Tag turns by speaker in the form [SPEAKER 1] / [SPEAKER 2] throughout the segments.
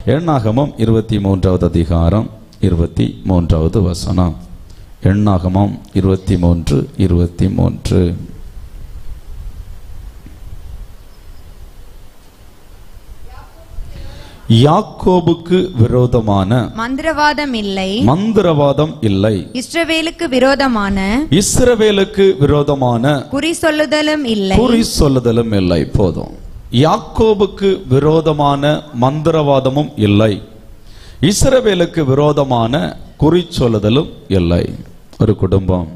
[SPEAKER 1] எண்ணாகமம் இருபத்தி மூன்றாவது அதிகாரம் இருபத்தி மூன்றாவது வசனம் எண்ணாகமம் இருபத்தி மூன்று இருபத்தி மூன்று யாக்கோபுக்கு விரோதமான
[SPEAKER 2] மந்திரவாதம் இல்லை
[SPEAKER 1] மந்திரவாதம் இல்லை
[SPEAKER 2] இஸ்ரவேலுக்கு விரோதமான
[SPEAKER 1] இஸ்ரவேலுக்கு விரோதமான
[SPEAKER 2] குறி சொல்லுதலும் இல்லை
[SPEAKER 1] குறி சொல்லுதலும் இல்லை போதும் யாக்கோபுக்கு விரோதமான மந்திரவாதமும் இல்லை இஸ்ரவேலுக்கு விரோதமான குறி சொல்லுதலும் இல்லை ஒரு குடும்பம்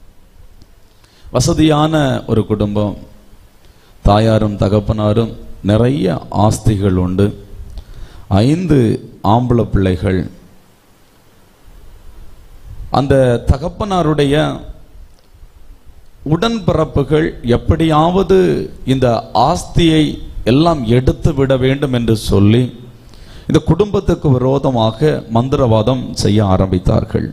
[SPEAKER 1] வசதியான ஒரு குடும்பம் தாயாரும் தகப்பனாரும் நிறைய ஆஸ்திகள் உண்டு ஐந்து ஆம்பளை பிள்ளைகள் அந்த தகப்பனாருடைய உடன்பிறப்புகள் எப்படியாவது இந்த ஆஸ்தியை எல்லாம் எடுத்து விட வேண்டும் என்று சொல்லி இந்த குடும்பத்துக்கு விரோதமாக மந்திரவாதம் செய்ய ஆரம்பித்தார்கள்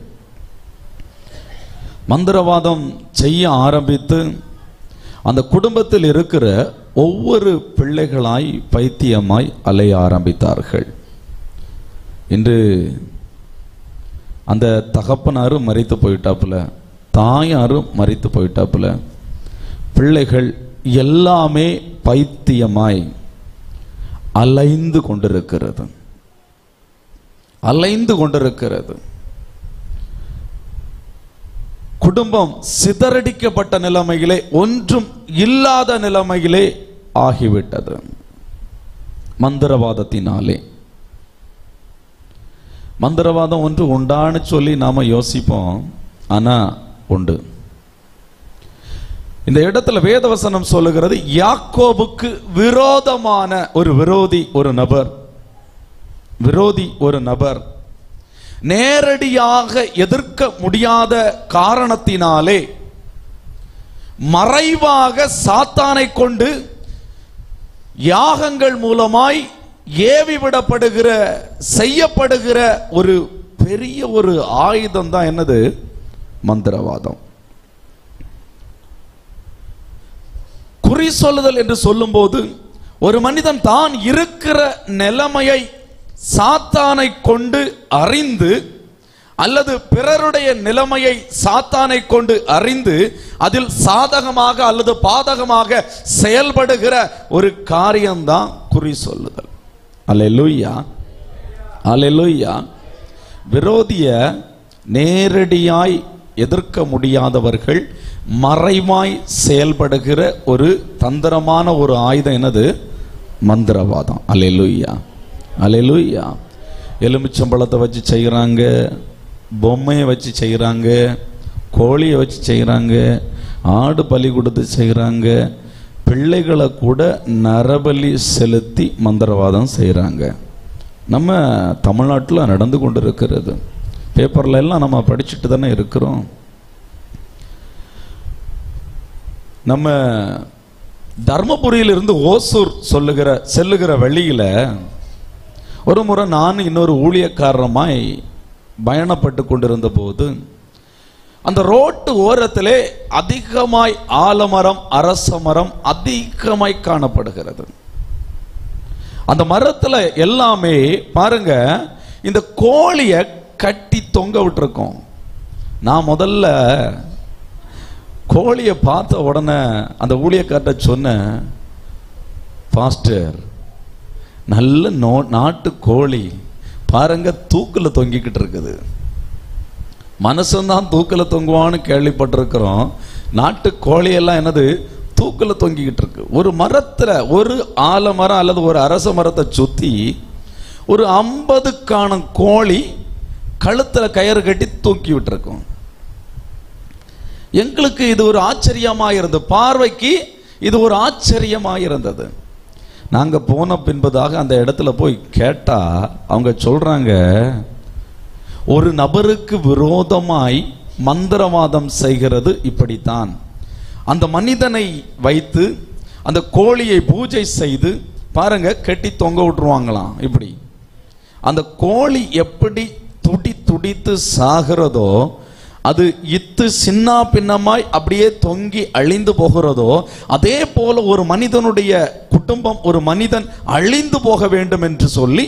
[SPEAKER 1] மந்திரவாதம் செய்ய ஆரம்பித்து அந்த குடும்பத்தில் இருக்கிற ஒவ்வொரு பிள்ளைகளாய் பைத்தியமாய் அலைய ஆரம்பித்தார்கள் இன்று அந்த தகப்பனாரும் மறித்து போயிட்டாப்புல தாயாரும் மறித்து போயிட்டாப்புல பிள்ளைகள் எல்லாமே பைத்தியமாய் அலைந்து கொண்டிருக்கிறது அலைந்து கொண்டிருக்கிறது குடும்பம் சிதறடிக்கப்பட்ட நிலைமையிலே ஒன்றும் இல்லாத நிலைமையிலே ஆகிவிட்டது மந்திரவாதத்தினாலே மந்திரவாதம் ஒன்று உண்டான்னு சொல்லி நாம யோசிப்போம் ஆனா உண்டு இந்த இடத்துல வேதவசனம் சொல்லுகிறது யாக்கோபுக்கு விரோதமான ஒரு விரோதி ஒரு நபர் விரோதி ஒரு நபர் நேரடியாக எதிர்க்க முடியாத காரணத்தினாலே மறைவாக சாத்தானை கொண்டு யாகங்கள் மூலமாய் ஏவி விடப்படுகிற செய்யப்படுகிற ஒரு பெரிய ஒரு ஆயுதம் தான் என்னது மந்திரவாதம் குறி சொல்லுதல் என்று சொல்லும்போது ஒரு மனிதன் தான் இருக்கிற நிலைமையை சாத்தானை கொண்டு அறிந்து அல்லது பிறருடைய நிலைமையை சாத்தானை கொண்டு அறிந்து அதில் சாதகமாக அல்லது பாதகமாக செயல்படுகிற ஒரு காரியம்தான் குறி சொல்லுதல் அல்லேலூயா அல்லேலூயா விரோதிய நேரடியாய் எதிர்க்க முடியாதவர்கள் மறைவாய் செயல்படுகிற ஒரு தந்திரமான ஒரு ஆயுதம் என்னது மந்திரவாதம் அல்லேலூயா அல்லேலூயா எலுமிச்சம்பழத்தை வச்சு செய்கிறாங்க பொம்மையை வச்சு செய்கிறாங்க கோழியை வச்சு செய்கிறாங்க ஆடு பலி கொடுத்து செய்கிறாங்க பிள்ளைகளை கூட நரபலி செலுத்தி மந்திரவாதம் செய்கிறாங்க நம்ம தமிழ்நாட்டில் நடந்து கொண்டு இருக்கிறது பேப்பர்ல எல்லாம் நம்ம படிச்சுட்டு தானே இருக்கிறோம் நம்ம தர்மபுரியிலிருந்து ஓசூர் சொல்லுகிற செல்லுகிற வழியில ஒரு முறை நான் இன்னொரு ஊழியக்காரமாய் பயணப்பட்டு கொண்டிருந்த போது அந்த ரோட்டு ஓரத்திலே அதிகமாய் ஆலமரம் அரச மரம் அதிகமாய் காணப்படுகிறது அந்த மரத்துல எல்லாமே பாருங்க இந்த கோழியை கட்டி தொங்க விட்டுருக்கோம் நான் முதல்ல கோழியை பார்த்த உடனே அந்த ஊழியக்கார்ட்ட சொன்னேன் பாஸ்டர் நல்ல நோ நாட்டு கோழி பாருங்க தூக்குல தொங்கிக்கிட்டு இருக்குது மனுஷன்தான் தூக்குல தொங்குவான்னு கேள்விப்பட்டிருக்கிறோம் நாட்டு கோழியெல்லாம் என்னது தூக்குல தொங்கிக்கிட்டு இருக்கு ஒரு மரத்துல ஒரு ஆலமரம் அல்லது ஒரு அரச மரத்தை சுத்தி ஒரு ஐம்பதுக்கான கோழி கழுத்துல கயிறு கட்டி தூக்கி விட்டுருக்கும் எங்களுக்கு இது ஒரு ஆச்சரியமா இருந்தது பார்வைக்கு இது ஒரு ஆச்சரியமா இருந்தது நாங்க போன பின்பதாக அந்த இடத்துல போய் கேட்டா அவங்க சொல்றாங்க ஒரு நபருக்கு விரோதமாய் மந்திரவாதம் செய்கிறது இப்படித்தான் அந்த மனிதனை வைத்து அந்த கோழியை பூஜை செய்து பாருங்க கட்டி தொங்க விட்டுருவாங்களாம் இப்படி அந்த கோழி எப்படி துடி துடித்து சாகிறதோ அது இத்து சின்ன பின்னமாய் அப்படியே தொங்கி அழிந்து போகிறதோ அதே போல ஒரு மனிதனுடைய குடும்பம் ஒரு மனிதன் அழிந்து போக வேண்டும் என்று சொல்லி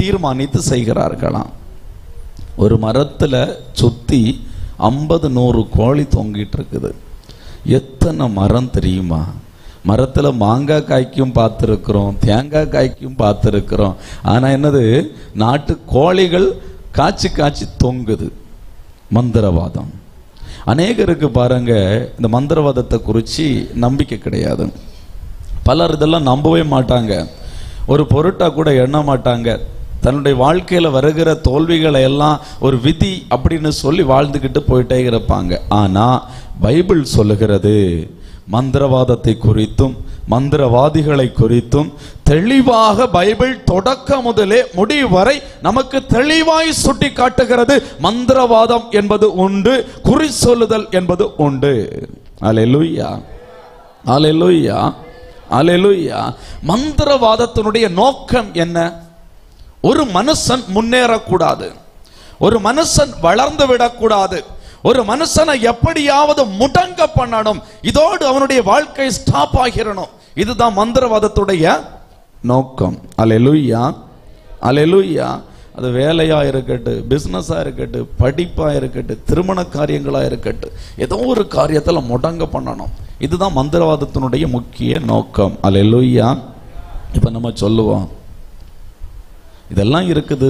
[SPEAKER 1] தீர்மானித்து செய்கிறார்களாம் ஒரு மரத்துல சுத்தி ஐம்பது நூறு கோழி தொங்கிட்டு இருக்குது எத்தனை மரம் தெரியுமா மரத்துல மாங்காய் காய்க்கும் பார்த்துருக்குறோம் தேங்காய் காய்க்கும் பார்த்துருக்குறோம் ஆனா என்னது நாட்டு கோழிகள் காய்ச்சி காய்ச்சி தொங்குது மந்திரவாதம் அநேகருக்கு பாருங்க இந்த மந்திரவாதத்தை குறித்து நம்பிக்கை கிடையாது பலர் இதெல்லாம் நம்பவே மாட்டாங்க ஒரு பொருட்டா கூட எண்ண மாட்டாங்க தன்னுடைய வாழ்க்கையில வருகிற தோல்விகளை எல்லாம் ஒரு விதி அப்படின்னு சொல்லி வாழ்ந்துக்கிட்டு போயிட்டே இருப்பாங்க ஆனா பைபிள் சொல்லுகிறது மந்திரவாதத்தை குறித்தும் மந்திரவாதிகளை குறித்தும் தெளிவாக பைபிள் தொடக்க முதலே முடிவு வரை நமக்கு தெளிவாய் சுட்டி காட்டுகிறது மந்திரவாதம் என்பது உண்டு குறி சொல்லுதல் என்பது உண்டு அல்லேலூயா அல்லேலூயா அல்லேலூயா மந்திரவாதத்தினுடைய நோக்கம் என்ன ஒரு மனுஷன் முன்னேறக்கூடாது ஒரு மனுஷன் வளர்ந்து விடக்கூடாது ஒரு மனுஷனை எப்படியாவது முடங்க பண்ணணும் இதோடு அவனுடைய வாழ்க்கை ஸ்டாப் ஆகிரணும் இதுதான் மந்திரவாதத்துடைய நோக்கம் அல்லேலூயா அல்லேலூயா அது வேலையா இருக்கட்டும் பிசினஸா இருக்கட்டும் படிப்பா இருக்கட்டும் திருமண காரியங்களா இருக்கட்டும் ஏதோ ஒரு காரியத்துல முடங்க பண்ணணும் இதுதான் மந்திரவாதத்தினுடைய முக்கிய நோக்கம் அல்லேலூயா இப்ப நம்ம சொல்லுவோம் இதெல்லாம் இருக்குது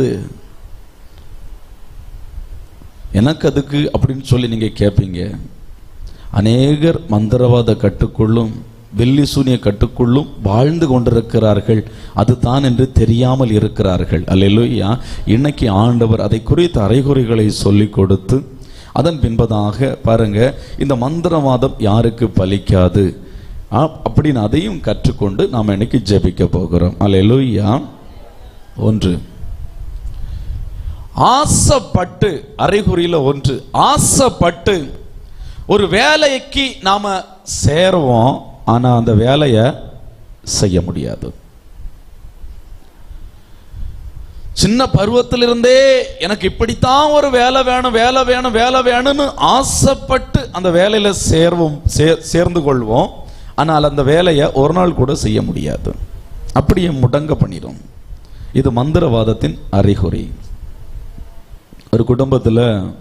[SPEAKER 1] எனக்கு அதுக்கு அப்படின்னு சொல்லி நீங்க கேட்பீங்க அநேகர் மந்திரவாத கட்டுக்குள்ளும் வெள்ளி சூனிய கட்டுக்குள்ளும் வாழ்ந்து கொண்டிருக்கிறார்கள் அதுதான் என்று தெரியாமல் இருக்கிறார்கள் அல்லேலூயா இன்னைக்கு ஆண்டவர் அதை குறித்த அறிகுறிகளை சொல்லி கொடுத்து அதன் பின்பதாக பாருங்க இந்த மந்திரவாதம் யாருக்கு பலிக்காது ஆ- அப்படின்னு அதையும் கற்றுக்கொண்டு நாம் இன்னைக்கு ஜெபிக்க போகிறோம் அல்லேலூயா ஒன்று ஆசைப்பட்டு அறிகுறியில ஒன்று ஆசைப்பட்டு ஒரு வேலைக்கு நாம சேருவோம் ஆனா அந்த வேலையை செய்ய முடியாது சின்ன பருவத்திலிருந்தே எனக்கு இப்படித்தான் ஒரு வேலை வேணும் வேலை வேணும் வேலை வேணும்னு ஆசைப்பட்டு அந்த வேலையில சேர்வோம் சே- சேர்ந்து கொள்வோம் ஆனால் அந்த வேலையை ஒரு நாள் கூட செய்ய முடியாது அப்படியே முடங்க பண்ணிடும் இது மந்திரவாதத்தின் அறிகுறி ஒரு குடும்பத்துல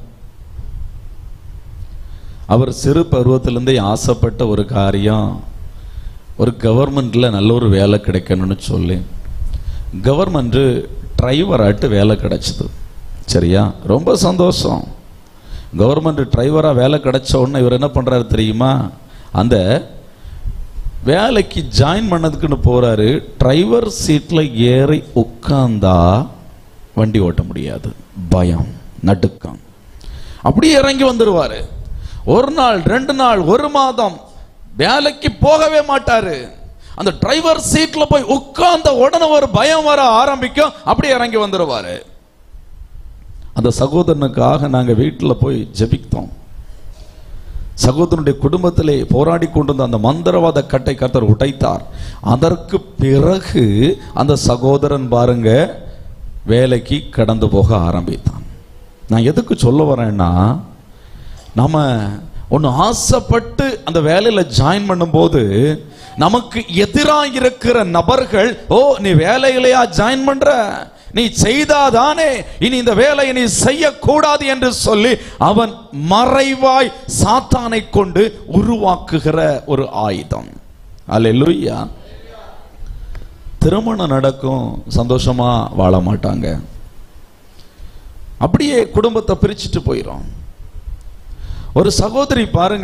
[SPEAKER 1] அவர் சிறு பருவத்திலிருந்தே ஆசைப்பட்ட ஒரு காரியம் ஒரு கவர்மெண்ட்ல நல்ல ஒரு வேலை கிடைக்கணும்னு சொல்லி கவர்மெண்ட் டிரைவராட்டு வேலை கிடைச்சது சரியா ரொம்ப சந்தோஷம் கவர்மெண்ட் டிரைவரா வேலை கிடைச்ச உடனே இவர் என்ன பண்றாரு தெரியுமா அந்த வேலைக்கு ஜாயின் பண்ணதுக்குன்னு போறாரு டிரைவர் சீட்ல ஏறி உட்கார்ந்தா வண்டி ஓட்ட முடியாது பயம் நடுக்கம் அப்படியே இறங்கி வந்துருவாரு ஒரு நாள் ரெண்டு நாள் ஒரு மாதம் வேலைக்கு போகவே மாட்டாரு அந்த டிரைவர் சீட்ல போய் உட்கார்ந்த உடனே ஒரு பயம் வர ஆரம்பிக்கும் அப்படியே இறங்கி வந்துருவாரு அந்த சகோதரனுக்காக நாங்க வீட்டுல போய் ஜெபித்தோம் சகோதரனுடைய குடும்பத்திலே போராடி கொண்டிருந்த அந்த மந்திரவாத கட்டை கர்த்தர் உடைத்தார் அதற்கு பிறகு அந்த சகோதரன் பாருங்க வேலைக்கு கடந்து போக ஆரம்பித்தான் நான் எதுக்கு சொல்ல வரேன்னா நம்ம ஒன்று ஆசைப்பட்டு அந்த வேலையில ஜாயின் பண்ணும்போது நமக்கு எதிராக இருக்கிற நபர்கள் ஓ நீ வேலையிலையா ஜாயின் பண்ற நீ செய்தாதானே இனி இந்த வேலையை நீ செய்யக்கூடாது என்று சொல்லி அவன் மறைவாய் சாத்தானை கொண்டு உருவாக்குகிற ஒரு ஆயுதம் அல்லேலூயா திருமணம் நடக்கும் சந்தோஷமா வாழ மாட்டாங்க அப்படியே குடும்பத்தை பிரிச்சுட்டு போயிடும் ஒரு சகோதரி பாருங்க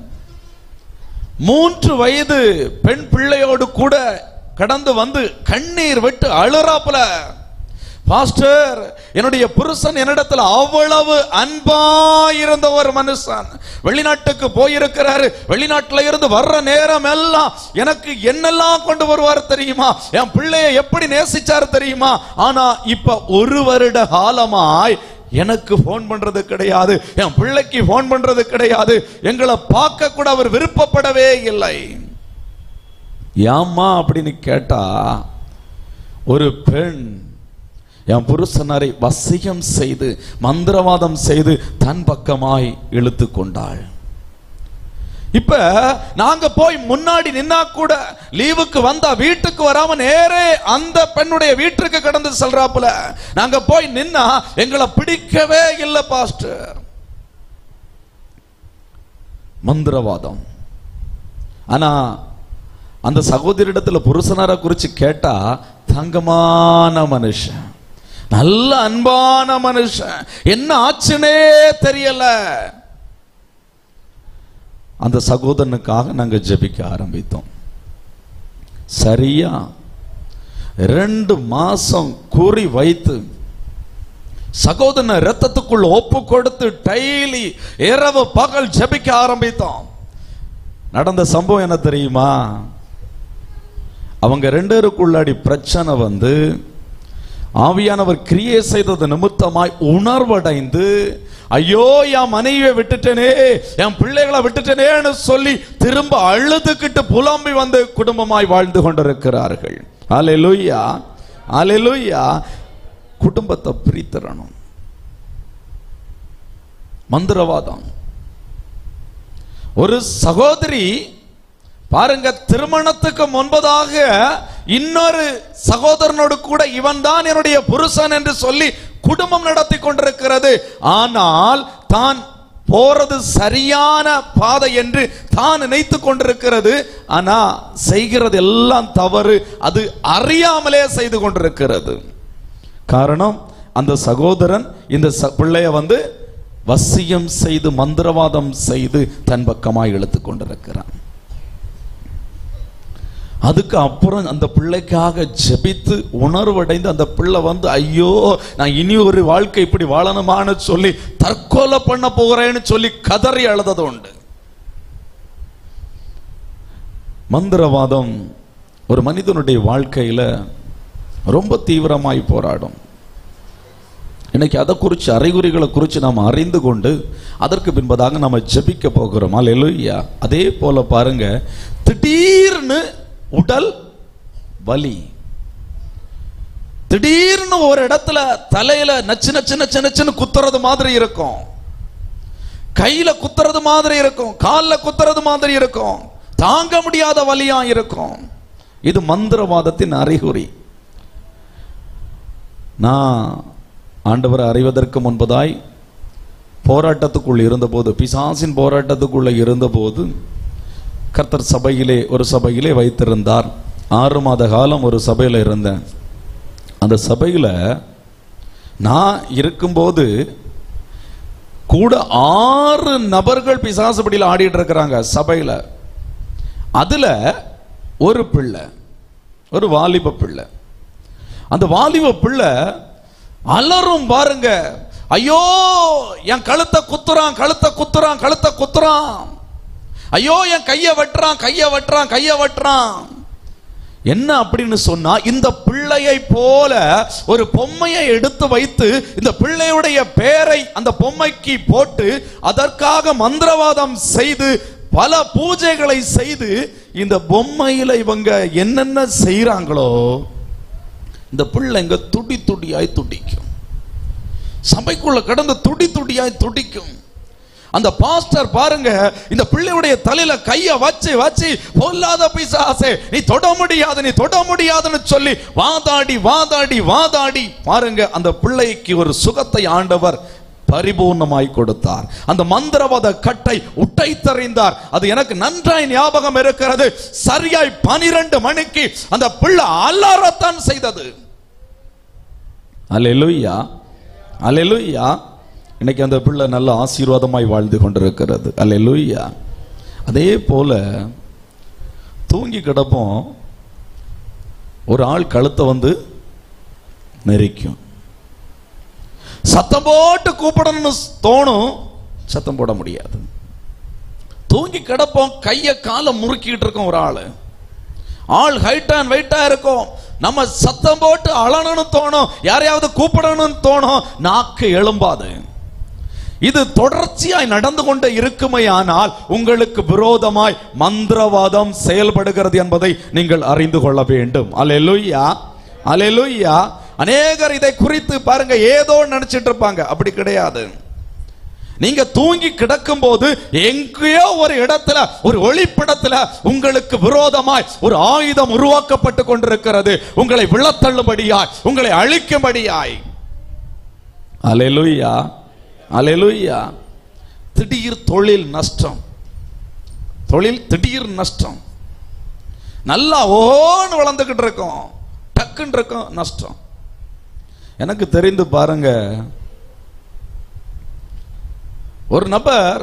[SPEAKER 1] மூன்று வயது பெண் பிள்ளையோடு கூட கடந்து வந்து கண்ணீர் விட்டு அழுறாப்புல பாஸ்டர் என்னுடைய புருஷன் என்னிடத்துல அவ்வளவு அன்பா இருந்த ஒரு மனுஷன் வெளிநாட்டுக்கு போயிருக்கிறாரு வெளிநாட்டுல இருந்து வர்ற நேரம் எல்லாம் எனக்கு என்னெல்லாம் கொண்டு வருவார் தெரியுமா என் பிள்ளைய எப்படி நேசிச்சார் தெரியுமா ஆனா இப்ப ஒரு வருட காலமாய் எனக்கு ஃபோன் பண்றது கிடையாது என் பிள்ளைக்கு ஃபோன் பண்றது கிடையாது எங்களை பார்க்க கூட அவர் விருப்பப்படவே இல்லை ஏம்மா அப்படின்னு கேட்டா ஒரு பெண் என் புருஷனரை வசியம் செய்து மந்திரவாதம் செய்து தன் பக்கமாய் இழுத்து கொண்டாள் இப்ப நாங்க போய் முன்னாடி நின்னா கூட லீவுக்கு வந்தா வீட்டுக்கு வராம நேரே அந்த பெண்ணுடைய வீட்டுக்கு கடந்து செல்றாப்புல நாங்க போய் நின்னா எங்களை பிடிக்கவே இல்லை பாஸ்டர் மந்திரவாதம் ஆனா அந்த சகோதரிடத்துல புருஷனார குறிச்சு கேட்டா தங்கமான மனுஷன் நல்ல அன்பான மனுஷன் என்ன ஆச்சுனே தெரியல அந்த சகோதரனுக்காக நாங்க ஜெபிக்க ஆரம்பித்தோம் சரியா ரெண்டு மாசம் குறி வைத்து சகோதரனை ரத்தத்துக்குள்ள ஒப்பு கொடுத்து டெய்லி இரவு பகல் ஜெபிக்க ஆரம்பித்தோம் நடந்த சம்பவம் என்ன தெரியுமா அவங்க ரெண்டு பேருக்குள்ளாடி பிரச்சனை வந்து ஆவியானவர் கிரியை செய்தது நிமித்தமாய் உணர்வடைந்து ஐயோ என் மனைவியை விட்டுட்டேனே என் பிள்ளைகளை விட்டுட்டேனேன்னு சொல்லி திரும்ப அழுதுகிட்டு புலம்பி வந்து குடும்பமாய் வாழ்ந்து கொண்டிருக்கிறார்கள் அலையலுய்யா அலையலுய்யா குடும்பத்தை பிரித்திரணும் மந்திரவாதம் ஒரு சகோதரி பாருங்க திருமணத்துக்கு முன்பதாக இன்னொரு சகோதரனோடு கூட இவன் தான் என்னுடைய புருஷன் என்று சொல்லி குடும்பம் நடத்தி கொண்டிருக்கிறது ஆனால் தான் போறது சரியான பாதை என்று தான் நினைத்து கொண்டிருக்கிறது ஆனா செய்கிறது எல்லாம் தவறு அது அறியாமலே செய்து கொண்டிருக்கிறது காரணம் அந்த சகோதரன் இந்த ச- பிள்ளைய வந்து வசியம் செய்து மந்திரவாதம் செய்து தன் பக்கமாய் இழுத்து கொண்டிருக்கிறான் அதுக்கு அப்புறம் அந்த பிள்ளைக்காக ஜெபித்து உணர்வடைந்து அந்த பிள்ளை வந்து ஐயோ நான் இனி ஒரு வாழ்க்கை இப்படி வாழணுமான்னு சொல்லி தற்கொலை பண்ண போகிறேன்னு சொல்லி கதறி அழுதது உண்டு மந்திரவாதம் ஒரு மனிதனுடைய வாழ்க்கையில ரொம்ப தீவிரமாய் போராடும் இன்னைக்கு அதை குறித்து அறிகுறிகளை குறித்து நாம் அறிந்து கொண்டு அதற்கு பின்பதாக நம்ம ஜெபிக்க போகிறோம் அல்லேலூயா அதே போல பாருங்க திடீர்னு உடல் வலி திடீர்னு ஒரு இடத்துல தலையில நச்சு நச்சு நச்சு நச்சுன்னு குத்துறது மாதிரி இருக்கும் கையில குத்துறது மாதிரி இருக்கும் கால்ல குத்துறது மாதிரி இருக்கும் தாங்க முடியாத வலியா இருக்கும் இது மந்திரவாதத்தின் அறிகுறி நான் ஆண்டவரை அறிவதற்கு முன்பதாய் போராட்டத்துக்குள் இருந்தபோது பிசாசின் போராட்டத்துக்குள்ள இருந்தபோது கர்த்தர் சபையிலே ஒரு சபையிலே வைத்திருந்தார் ஆறு மாத காலம் ஒரு சபையில் இருந்தேன் அந்த சபையில் நான் இருக்கும்போது கூட ஆறு நபர்கள் பிசாசுபடியில் ஆடிட்டு இருக்கிறாங்க சபையில் அதுல ஒரு பிள்ளை ஒரு வாலிப பிள்ளை அந்த வாலிப பிள்ளை அலறும் பாருங்க ஐயோ என் கழுத்தை குத்துறான் கழுத்தை குத்துறான் கழுத்தை குத்துறான் ஐயோ என் கைய வெட்டுறான் கைய வெட்டுறான் கைய வெட்டுறான் என்ன அப்படின்னு சொன்னா இந்த பிள்ளையை போல ஒரு பொம்மையை எடுத்து வைத்து இந்த பிள்ளையுடைய பெயரை அந்த பொம்மைக்கு போட்டு அதற்காக மந்திரவாதம் செய்து பல பூஜைகளை செய்து இந்த பொம்மையில இவங்க என்னென்ன செய்றாங்களோ இந்த பிள்ளைங்க துடி துடியாய் துடிக்கும் சபைக்குள்ள கடந்து துடி துடியாய் துடிக்கும் அந்த பாஸ்டர் பாருங்க இந்த பிள்ளையுடைய தலையில கைய வச்சு வச்சு பொல்லாத பிசாசே நீ தொட முடியாது நீ தொட முடியாதுன்னு சொல்லி வாதாடி வாதாடி வாதாடி பாருங்க அந்த பிள்ளைக்கு ஒரு சுகத்தை ஆண்டவர் பரிபூர்ணமாய் கொடுத்தார் அந்த மந்திரவாத கட்டை உட்டை தறிந்தார் அது எனக்கு நன்றாய் ஞாபகம் இருக்கிறது சரியாய் பனிரெண்டு மணிக்கு அந்த பிள்ளை அல்லாரத்தான் செய்தது அல்லேலூயா அல்லேலூயா இன்னைக்கு அந்த பிள்ளை நல்ல ஆசீர்வாதமாய் வாழ்ந்து கொண்டிருக்கிறது அல்லேலூயா அதே போல தூங்கி கிடப்போம் ஒரு ஆள் கழுத்தை வந்து நெரிக்கும் சத்தம் போட்டு கூப்பிடணும்னு தோணும் சத்தம் போட முடியாது தூங்கி கிடப்போம் கைய காலை முறுக்கிட்டு இருக்கோம் ஒரு ஆளு ஆள் ஹைட் அண்ட் வெயிட்டா இருக்கும் நம்ம சத்தம் போட்டு அழணும்னு தோணும் யாரையாவது கூப்பிடணும்னு தோணும் நாக்கு எழும்பாது இது தொடர்ச்சியாய் நடந்து கொண்டே இருக்குமையானால் உங்களுக்கு விரோதமாய் மந்திரவாதம் செயல்படுகிறது என்பதை நீங்கள் அறிந்து கொள்ள வேண்டும் அல்லேலூயா அல்லேலூயா அநேகர் இதை குறித்து பாருங்க ஏதோ நினைச்சிட்டு இருப்பாங்க அப்படி கிடையாது நீங்க தூங்கி கிடக்கும் போது எங்கேயோ ஒரு இடத்துல ஒரு ஒளிப்படத்துல உங்களுக்கு விரோதமாய் ஒரு ஆயுதம் உருவாக்கப்பட்டு கொண்டிருக்கிறது உங்களை விழத்தள்ளும்படியாய் உங்களை அழிக்கும்படியாய் அலையலுயா அலையலுயா திடீர் தொழில் நஷ்டம் தொழில் திடீர் நஷ்டம் நல்லா ஓன்னு வளர்ந்துகிட்டு இருக்கோம் டக்குன்னு இருக்கும் நஷ்டம் எனக்கு தெரிந்து பாருங்க ஒரு நபர்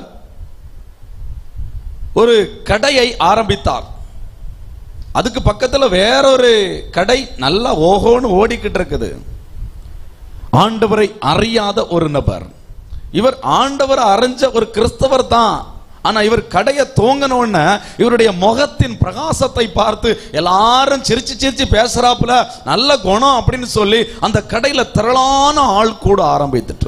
[SPEAKER 1] ஒரு கடையை ஆரம்பித்தார் அதுக்கு பக்கத்துல வேறொரு கடை நல்லா ஓஹோன்னு ஓடிக்கிட்டு இருக்குது ஆண்டவரை அறியாத ஒரு நபர் இவர் ஆண்டவரை அறிஞ்ச ஒரு கிறிஸ்தவர் தான் ஆனா இவர் கடையை தூங்கினோன்னு இவருடைய முகத்தின் பிரகாசத்தை பார்த்து எல்லாரும் சிரிச்சு சிரிச்சு பேசுறாப்புல நல்ல குணம் அப்படின்னு சொல்லி அந்த கடையில திரளான ஆள் கூட ஆரம்பித்துட்டு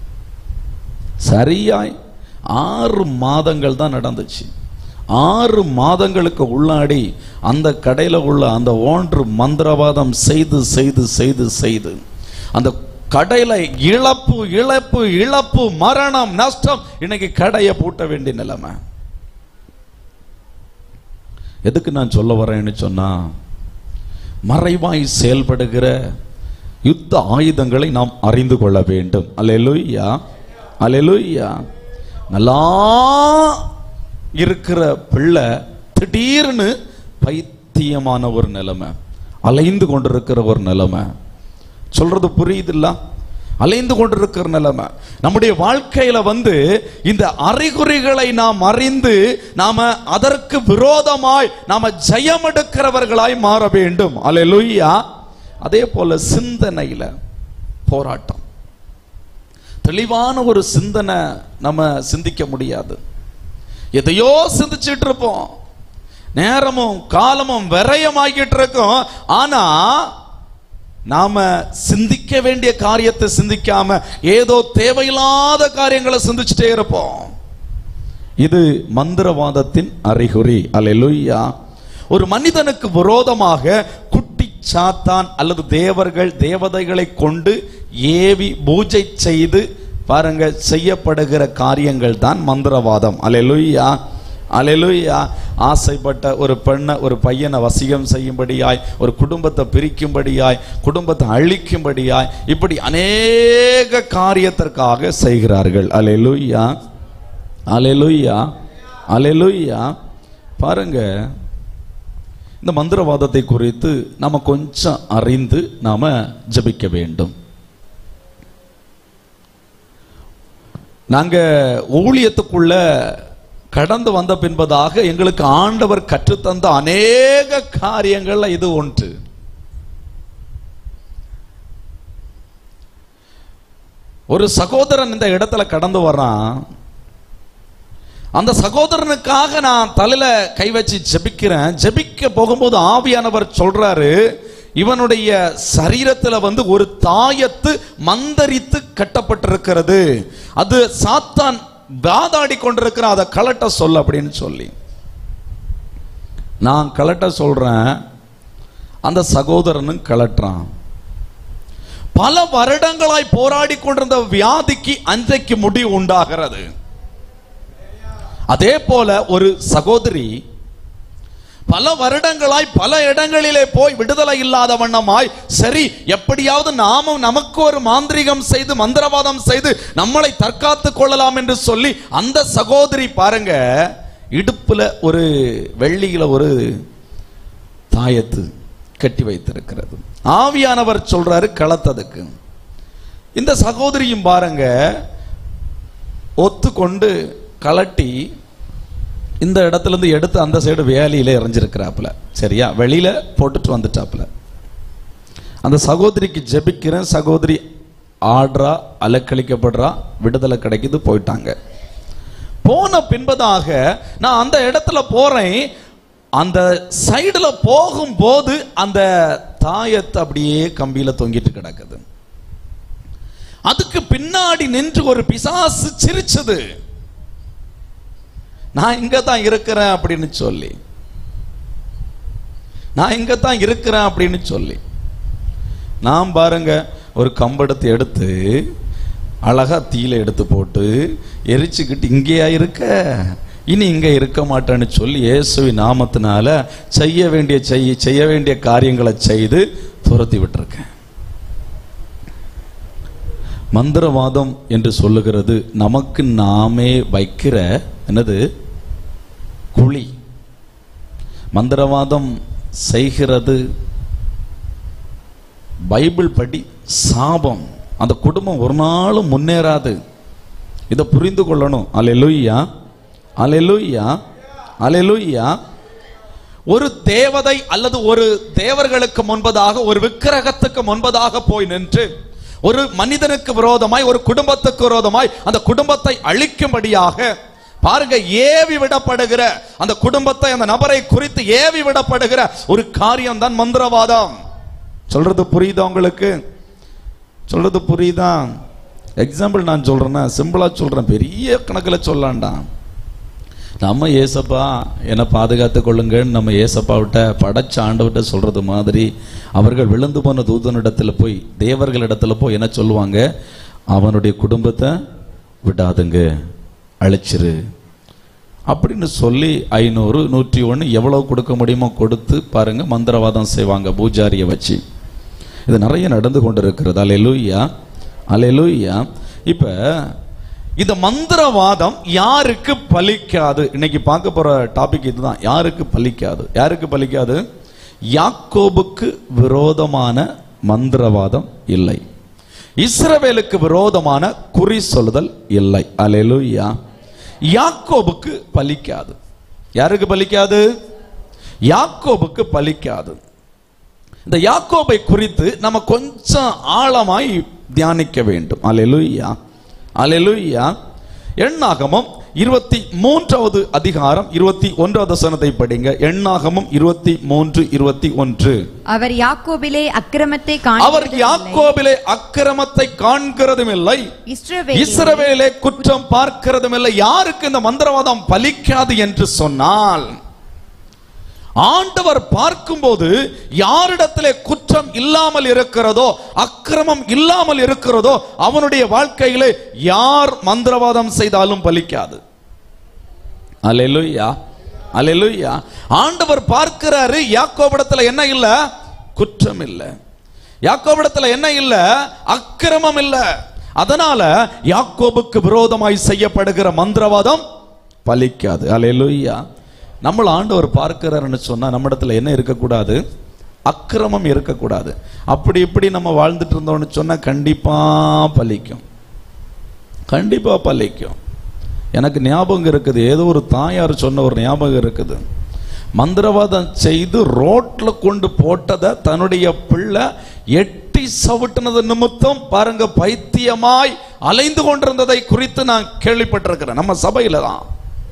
[SPEAKER 1] சரியாய் ஆறு மாதங்கள் தான் நடந்துச்சு ஆறு மாதங்களுக்கு உள்ளாடி அந்த கடையில் உள்ள அந்த ஓன்று மந்திரவாதம் செய்து செய்து செய்து செய்து அந்த கடையில இழப்பு இழப்பு இழப்பு மரணம் நஷ்டம் இன்னைக்கு கடையை பூட்ட வேண்டிய நிலைமை எதுக்கு நான் சொல்ல வரேன்னு சொன்னா மறைவாய் செயல்படுகிற யுத்த ஆயுதங்களை நாம் அறிந்து கொள்ள வேண்டும் அல்லேலூயா அல்லேலூயா நல்லா இருக்கிற பிள்ளை திடீர்னு பைத்தியமான ஒரு நிலைமை அலைந்து கொண்டிருக்கிற ஒரு நிலைமை சொல்றது புரியுதுல்ல அலைந்து கொண்டிருக்கிற நிலைமை நம்முடைய வாழ்க்கையில வந்து இந்த அறிகுறிகளை நாம் அறிந்து நாம அதற்கு விரோதமாய் நாம ஜெயம் எடுக்கிறவர்களாய் மாற வேண்டும் அல்லேலூயா அதே போல சிந்தனையில போராட்டம் தெளிவான ஒரு சிந்தனை நம்ம சிந்திக்க முடியாது எதையோ சிந்திச்சிட்டு இருப்போம் நேரமும் காலமும் விரயமாகிட்டு இருக்கோம் ஆனா நாம சிந்திக்க வேண்டிய காரியத்தை சிந்திக்காம ஏதோ தேவையில்லாத காரியங்களை சிந்திச்சுட்டே இருப்போம் இது மந்திரவாதத்தின் அறிகுறி அல்லேலூயா ஒரு மனிதனுக்கு விரோதமாக குட்டி சாத்தான் அல்லது தேவர்கள் தேவதைகளை கொண்டு ஏவி பூஜை செய்து பாருங்க செய்யப்படுகிற காரியங்கள் தான் மந்திரவாதம் அல்லேலூயா அல்லேலூயா ஆசைப்பட்ட ஒரு பெண்ணை ஒரு பையனை வசியம் செய்யும்படியாய் ஒரு குடும்பத்தை பிரிக்கும்படியாய் குடும்பத்தை அழிக்கும்படியாய் இப்படி அநேக காரியத்திற்காக செய்கிறார்கள் அல்லேலூயா அலையலுய்யா அலையலுய்யா பாருங்க இந்த மந்திரவாதத்தை குறித்து நாம கொஞ்சம் அறிந்து நாம ஜெபிக்க வேண்டும் நாங்க ஊழியத்துக்குள்ள கடந்து வந்த பின்பதாக எங்களுக்கு ஆண்டவர் கற்றுத்தந்த அநேக காரியங்கள்ல இது ஒன்று ஒரு சகோதரன் இந்த இடத்துல கடந்து வர்றான் அந்த சகோதரனுக்காக நான் தலையில கை வச்சு ஜெபிக்கிறேன் ஜெபிக்க போகும்போது ஆவியானவர் சொல்றாரு இவனுடைய சரீரத்துல வந்து ஒரு தாயத்து மந்தரித்து கட்டப்பட்டிருக்கிறது அது சாத்தான் வாதாடி கொண்டிருக்கிற அதை கலட்ட சொல்ல அப்படின்னு சொல்லி நான் கலட்ட சொல்றேன் அந்த சகோதரனும் கலட்டுறான் பல வருடங்களாய் போராடி கொண்டிருந்த வியாதிக்கு அன்றைக்கு முடிவு உண்டாகிறது அதே போல ஒரு சகோதரி பல வருடங்களாய் பல இடங்களிலே போய் விடுதலை இல்லாத வண்ணமாய் சரி எப்படியாவது நாமும் நமக்கு ஒரு மாந்திரிகம் செய்து மந்திரவாதம் செய்து நம்மளை தற்காத்து கொள்ளலாம் என்று சொல்லி அந்த சகோதரி பாருங்க இடுப்புல ஒரு வெள்ளியில ஒரு தாயத்து கட்டி வைத்திருக்கிறது ஆவியானவர் சொல்றாரு களத்ததுக்கு இந்த சகோதரியும் பாருங்க ஒத்துக்கொண்டு கலட்டி இந்த இடத்துல இருந்து எடுத்து அந்த சைடு வேலையில இறஞ்சிருக்கிறாப்புல சரியா வெளியில போட்டுட்டு வந்துட்டாப்புல அந்த சகோதரிக்கு ஜெபிக்கிறேன் சகோதரி ஆடுறா அலக்களிக்கப்படுறா விடுதலை கிடைக்குது போயிட்டாங்க போன பின்பதாக நான் அந்த இடத்துல போறேன் அந்த சைடுல போகும்போது அந்த தாயத்தை அப்படியே கம்பியில தொங்கிட்டு கிடக்குது அதுக்கு பின்னாடி நின்று ஒரு பிசாசு சிரிச்சது நான் இங்க தான் இருக்கிறேன் அப்படின்னு சொல்லி நான் இங்க தான் இருக்கிறேன் அப்படின்னு சொல்லி நான் பாருங்க ஒரு கம்பெடுத்து எடுத்து அழகா தீயில எடுத்து போட்டு எரிச்சுக்கிட்டு இங்கேயா இருக்க இனி இங்க இருக்க மாட்டேன்னு சொல்லி இயேசுவின் நாமத்தினால செய்ய வேண்டிய செய்ய செய்ய வேண்டிய காரியங்களை செய்து துரத்தி விட்டுருக்கேன் மந்திரவாதம் என்று சொல்லுகிறது நமக்கு நாமே வைக்கிற என்னது குழி மந்திரவாதம் செய்கிறது பைபிள் படி சாபம் அந்த குடும்பம் ஒரு நாளும் முன்னேறாது இதை புரிந்து கொள்ளணும் அலெலுய்யா அலெலுய்யா அலெலுய்யா ஒரு தேவதை அல்லது ஒரு தேவர்களுக்கு முன்பதாக ஒரு விக்கிரகத்துக்கு முன்பதாக போய் நின்று ஒரு மனிதனுக்கு விரோதமாய் ஒரு குடும்பத்துக்கு விரோதமாய் அந்த குடும்பத்தை அழிக்கும்படியாக பாருங்க ஏவி விடப்படுகிற அந்த குடும்பத்தை அந்த நபரை குறித்து ஏவி விடப்படுகிற ஒரு காரியம் தான் மந்திரவாதம் சொல்றது புரியுதா உங்களுக்கு சொல்றது புரியுதா எக்ஸாம்பிள் நான் சொல்றேன்னா சிம்பிளா சொல்றேன் பெரிய கணக்கில் சொல்லாண்டா நம்ம ஏசப்பா என்னை பாதுகாத்து கொள்ளுங்கன்னு நம்ம ஏசப்பாவிட்ட படைச்ச ஆண்டவர்கிட்ட சொல்றது மாதிரி அவர்கள் விழுந்து போன தூதனிடத்துல போய் தேவர்களிடத்துல போய் என்ன சொல்லுவாங்க அவனுடைய குடும்பத்தை விடாதுங்க அழைச்சிரு அப்படின்னு சொல்லி ஐநூறு நூற்றி ஒன்று எவ்வளவு கொடுக்க முடியுமோ கொடுத்து பாருங்க மந்திரவாதம் செய்வாங்க பூஜாரியை வச்சு இது நிறைய நடந்து கொண்டு இருக்கிறது அலையலூயா அலையலூயா இப்ப இந்த மந்திரவாதம் யாருக்கு பலிக்காது இன்னைக்கு பார்க்க போற டாபிக் இதுதான் யாருக்கு பலிக்காது யாருக்கு பலிக்காது யாக்கோபுக்கு விரோதமான மந்திரவாதம் இல்லை இஸ்ரவேலுக்கு விரோதமான குறி சொல்லுதல் இல்லை அலையலூயா யாக்கோபுக்கு பலிக்காது யாருக்கு பலிக்காது யாக்கோபுக்கு பலிக்காது இந்த யாக்கோபை குறித்து நம்ம கொஞ்சம் ஆழமாய் தியானிக்க வேண்டும் அலெலுயா அலெலுயா எண்ணாகமம் இருபத்தி மூன்றாவது அதிகாரம் இருபத்தி ஒன்றாவது வசனத்தை படிங்க எண்ணாகமம் இருபத்தி மூன்று இருபத்தி ஒன்று
[SPEAKER 2] அவர் யாக்கோபிலே அக்கிரமத்தை
[SPEAKER 1] அவர்
[SPEAKER 2] காண்கிறதும் இல்லை.
[SPEAKER 1] யாக்கோபிலே அக்கிரமத்தை காண்கிறதும் இல்லை
[SPEAKER 2] இஸ்ரவேலிலே
[SPEAKER 1] இஸ்ரவேலே குற்றம் பார்க்கிறதும் இல்லை யாருக்கு இந்த மந்திரவாதம் பலிக்காது என்று சொன்னால் ஆண்டவர் பார்க்கும்போது யாரிடத்திலே குற்றம் இல்லாமல் இருக்கிறதோ அக்கிரமம் இல்லாமல் இருக்கிறதோ அவனுடைய வாழ்க்கையிலே யார் மந்திரவாதம் செய்தாலும் பலிக்காது அல்லேலூயா அல்லேலூயா ஆண்டவர் பார்க்கிறாரு யாக்கோபிடத்துல என்ன இல்ல குற்றம் இல்ல யாக்கோபிடத்துல என்ன இல்ல அக்கிரமம் இல்ல அதனால யாக்கோபுக்கு விரோதமாய் செய்யப்படுகிற மந்திரவாதம் பலிக்காது அல்லேலூயா நம்மள ஆண்டவர் பார்க்கிறாருன்னு சொன்னா நம்ம இடத்துல என்ன இருக்கக்கூடாது அக்கிரமம் இருக்கக்கூடாது அப்படி இப்படி நம்ம வாழ்ந்துட்டு இருந்தோம்னு சொன்னா கண்டிப்பா பலிக்கும் கண்டிப்பா பலிக்கும் எனக்கு ஞாபகம் இருக்குது ஏதோ ஒரு தாயார் சொன்ன ஒரு ஞாபகம் இருக்குது மந்திரவாதம் செய்து ரோட்ல கொண்டு போட்டதை தன்னுடைய பிள்ளை எட்டி சவிட்டினது நிமித்தம் பாருங்க பைத்தியமாய் அலைந்து கொண்டிருந்ததை குறித்து நான் கேள்விப்பட்டிருக்கிறேன் நம்ம சபையில தான்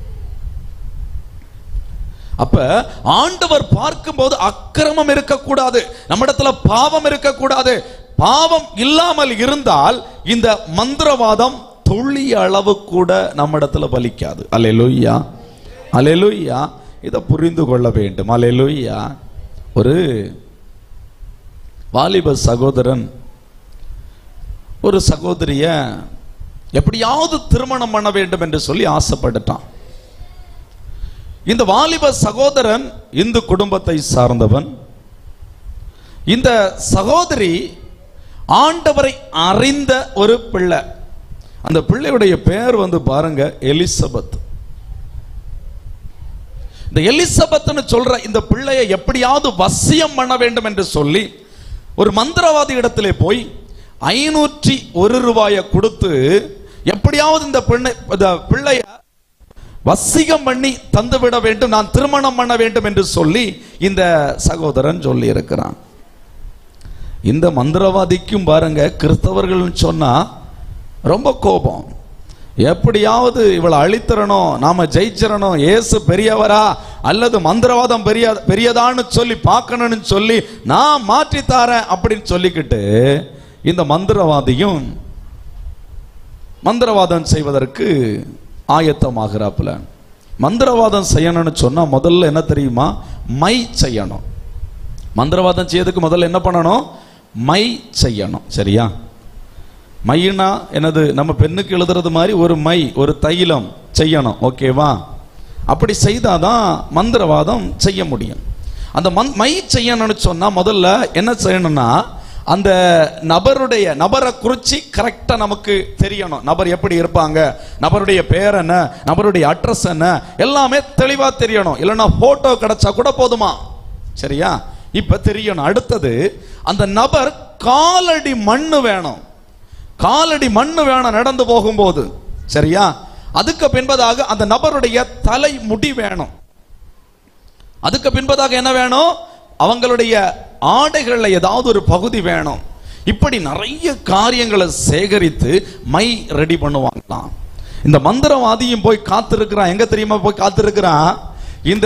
[SPEAKER 1] அப்ப ஆண்டவர் பார்க்கும்போது அக்கிரமம் இருக்கக்கூடாது நம்மிடத்துல பாவம் இருக்கக்கூடாது பாவம் இல்லாமல் இருந்தால் இந்த மந்திரவாதம் துளி அளவு கூட நம்மிடத்துல பலிக்காது அலையலுய்யா அலையலுய்யா இதை புரிந்து கொள்ள வேண்டும் அலையலுய்யா ஒரு வாலிப சகோதரன் ஒரு சகோதரிய எப்படியாவது திருமணம் பண்ண வேண்டும் என்று சொல்லி ஆசைப்பட்டுட்டான் இந்த வாலிப சகோதரன் இந்து குடும்பத்தை சார்ந்தவன் இந்த சகோதரி ஆண்டவரை அறிந்த ஒரு பிள்ளை அந்த பிள்ளையுடைய பெயர் வந்து பாருங்க எலிசபெத் இந்த எலிசபெத்னு சொல்ற இந்த பிள்ளையை எப்படியாவது வசியம் பண்ண வேண்டும் என்று சொல்லி ஒரு மந்திரவாதி இடத்திலே போய் ஐநூற்றி ஒரு ரூபாயை கொடுத்து எப்படியாவது இந்த பெண்ணை இந்த பிள்ளைய வசிகம் பண்ணி தந்துவிட வேண்டும் நான் திருமணம் பண்ண வேண்டும் என்று சொல்லி இந்த சகோதரன் சொல்லி இருக்கிறான் இந்த மந்திரவாதிக்கும் பாருங்க கிறிஸ்தவர்கள் சொன்னா ரொம்ப கோபம் எப்படியாவது இவளை அழித்திரணும் நாம ஜெயிச்சிடணும் இயேசு பெரியவரா அல்லது மந்திரவாதம் பெரிய பெரியதான்னு சொல்லி பார்க்கணும்னு சொல்லி நான் மாற்றி தாரேன் அப்படின்னு சொல்லிக்கிட்டு இந்த மந்திரவாதியும் மந்திரவாதம் செய்வதற்கு ஆயத்தமாகிறாப்புல மந்திரவாதம் செய்யணும்னு சொன்னா முதல்ல என்ன தெரியுமா மை செய்யணும் மந்திரவாதம் செய்யறதுக்கு முதல்ல என்ன பண்ணணும் மை செய்யணும் சரியா மையினா என்னது நம்ம பெண்ணுக்கு எழுதுறது மாதிரி ஒரு மை ஒரு தைலம் செய்யணும் ஓகேவா அப்படி செய்தாதான் மந்திரவாதம் செய்ய முடியும் அந்த மந் மை செய்யணும்னு சொன்னா முதல்ல என்ன செய்யணும்னா அந்த நபருடைய நபரை குறிச்சு கரெக்டா நமக்கு தெரியணும் நபர் எப்படி இருப்பாங்க நபருடைய பேர் என்ன நபருடைய அட்ரஸ் என்ன எல்லாமே தெளிவா தெரியணும் இல்லைன்னா போட்டோ கிடைச்சா கூட போதுமா சரியா இப்ப தெரியணும் அடுத்தது அந்த நபர் காலடி மண்ணு வேணும் காலடி மண்ணு வேணும் நடந்து போகும்போது சரியா அதுக்கு பின்பதாக அந்த நபருடைய தலை முடி வேணும் அதுக்கு பின்பதாக என்ன வேணும் அவங்களுடைய ஆடைகள்ல ஏதாவது ஒரு பகுதி வேணும் இப்படி நிறைய காரியங்களை சேகரித்து மை ரெடி பண்ணுவாங்களாம் இந்த மந்திரவாதியும் போய் காத்திருக்கிறான் எங்க தெரியுமா போய் காத்திருக்கிறான் இந்த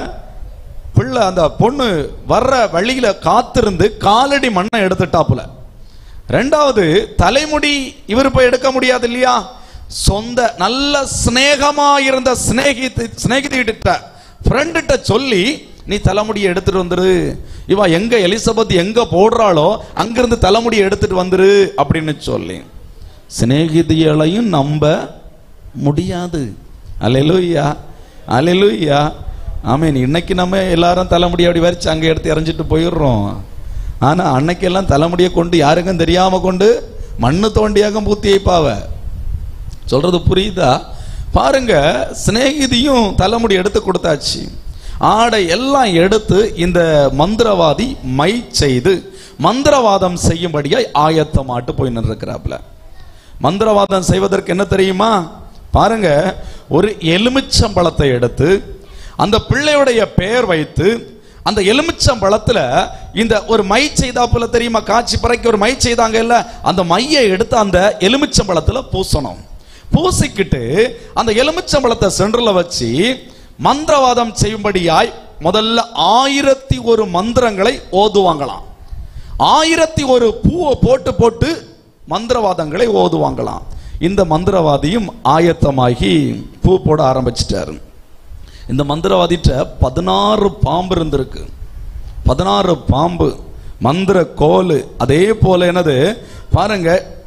[SPEAKER 1] பிள்ளை அந்த பொண்ணு வர்ற வழியில காத்திருந்து காலடி மண்ணை எடுத்துட்டாப்புல ரெண்டாவது தலைமுடி இவர் போய் எடுக்க முடியாது இல்லையா சொந்த நல்ல சிநேகமா இருந்த சிநேகித்து சிநேகிதிட்ட ஃப்ரெண்டுகிட்ட சொல்லி நீ தலைமுடியை எடுத்துட்டு வந்துரு இவ எங்க எலிசபெத் எங்க போடுறாளோ அங்கிருந்து தலைமுடியை எடுத்துட்டு வந்துரு அப்படின்னு சொல்லி சிநேகிதிகளையும் நம்ப முடியாது அலையலூயா அலையலூயா ஆமீன் இன்னைக்கு நம்ம எல்லாரும் தலைமுடி அப்படி வரைச்சு அங்க எடுத்து எறிஞ்சிட்டு போயிடுறோம் ஆனா அன்னைக்கெல்லாம் தலைமுடியை கொண்டு யாருக்கும் தெரியாம கொண்டு மண்ணு தோண்டியாக பூத்தி வைப்பாவ சொல்றது புரியுதா பாருங்க சிநேகிதியும் தலைமுடி எடுத்து கொடுத்தாச்சு ஆடை எல்லாம் எடுத்து இந்த மந்திரவாதி மை செய்து மந்திரவாதம் செய்யும்படியாய் ஆயத்தமாட்டு போய் நின்றுக்கிறாப்ல மந்திரவாதம் செய்வதற்கு என்ன தெரியுமா பாருங்க ஒரு எலுமிச்சம்பழத்தை எடுத்து அந்த பிள்ளையுடைய பெயர் வைத்து அந்த எலுமிச்சம்பழத்துல இந்த ஒரு மை செய்தாப்புல தெரியுமா காட்சி பறைக்கு ஒரு மை செய்தாங்க இல்ல அந்த மையை எடுத்து அந்த எலுமிச்சம்பழத்துல பூசணும் பூசிக்கிட்டு அந்த எலுமிச்சம்பழத்தை சென்றுல வச்சு மந்திரவாதம் செய்யும்படியாய் முதல்ல ஆயிரத்தி ஒரு மந்திரங்களை ஓதுவாங்களாம் ஆயிரத்தி ஒரு பூவை போட்டு போட்டு மந்திரவாதங்களை ஓதுவாங்களாம் இந்த மந்திரவாதியும் ஆயத்தமாகி பூ போட ஆரம்பிச்சிட்டாரு இந்த மந்திரவாதிட்ட பதினாறு பாம்பு இருந்திருக்கு பதினாறு பாம்பு மந்திர கோல் அதே போல என்னது பாருங்க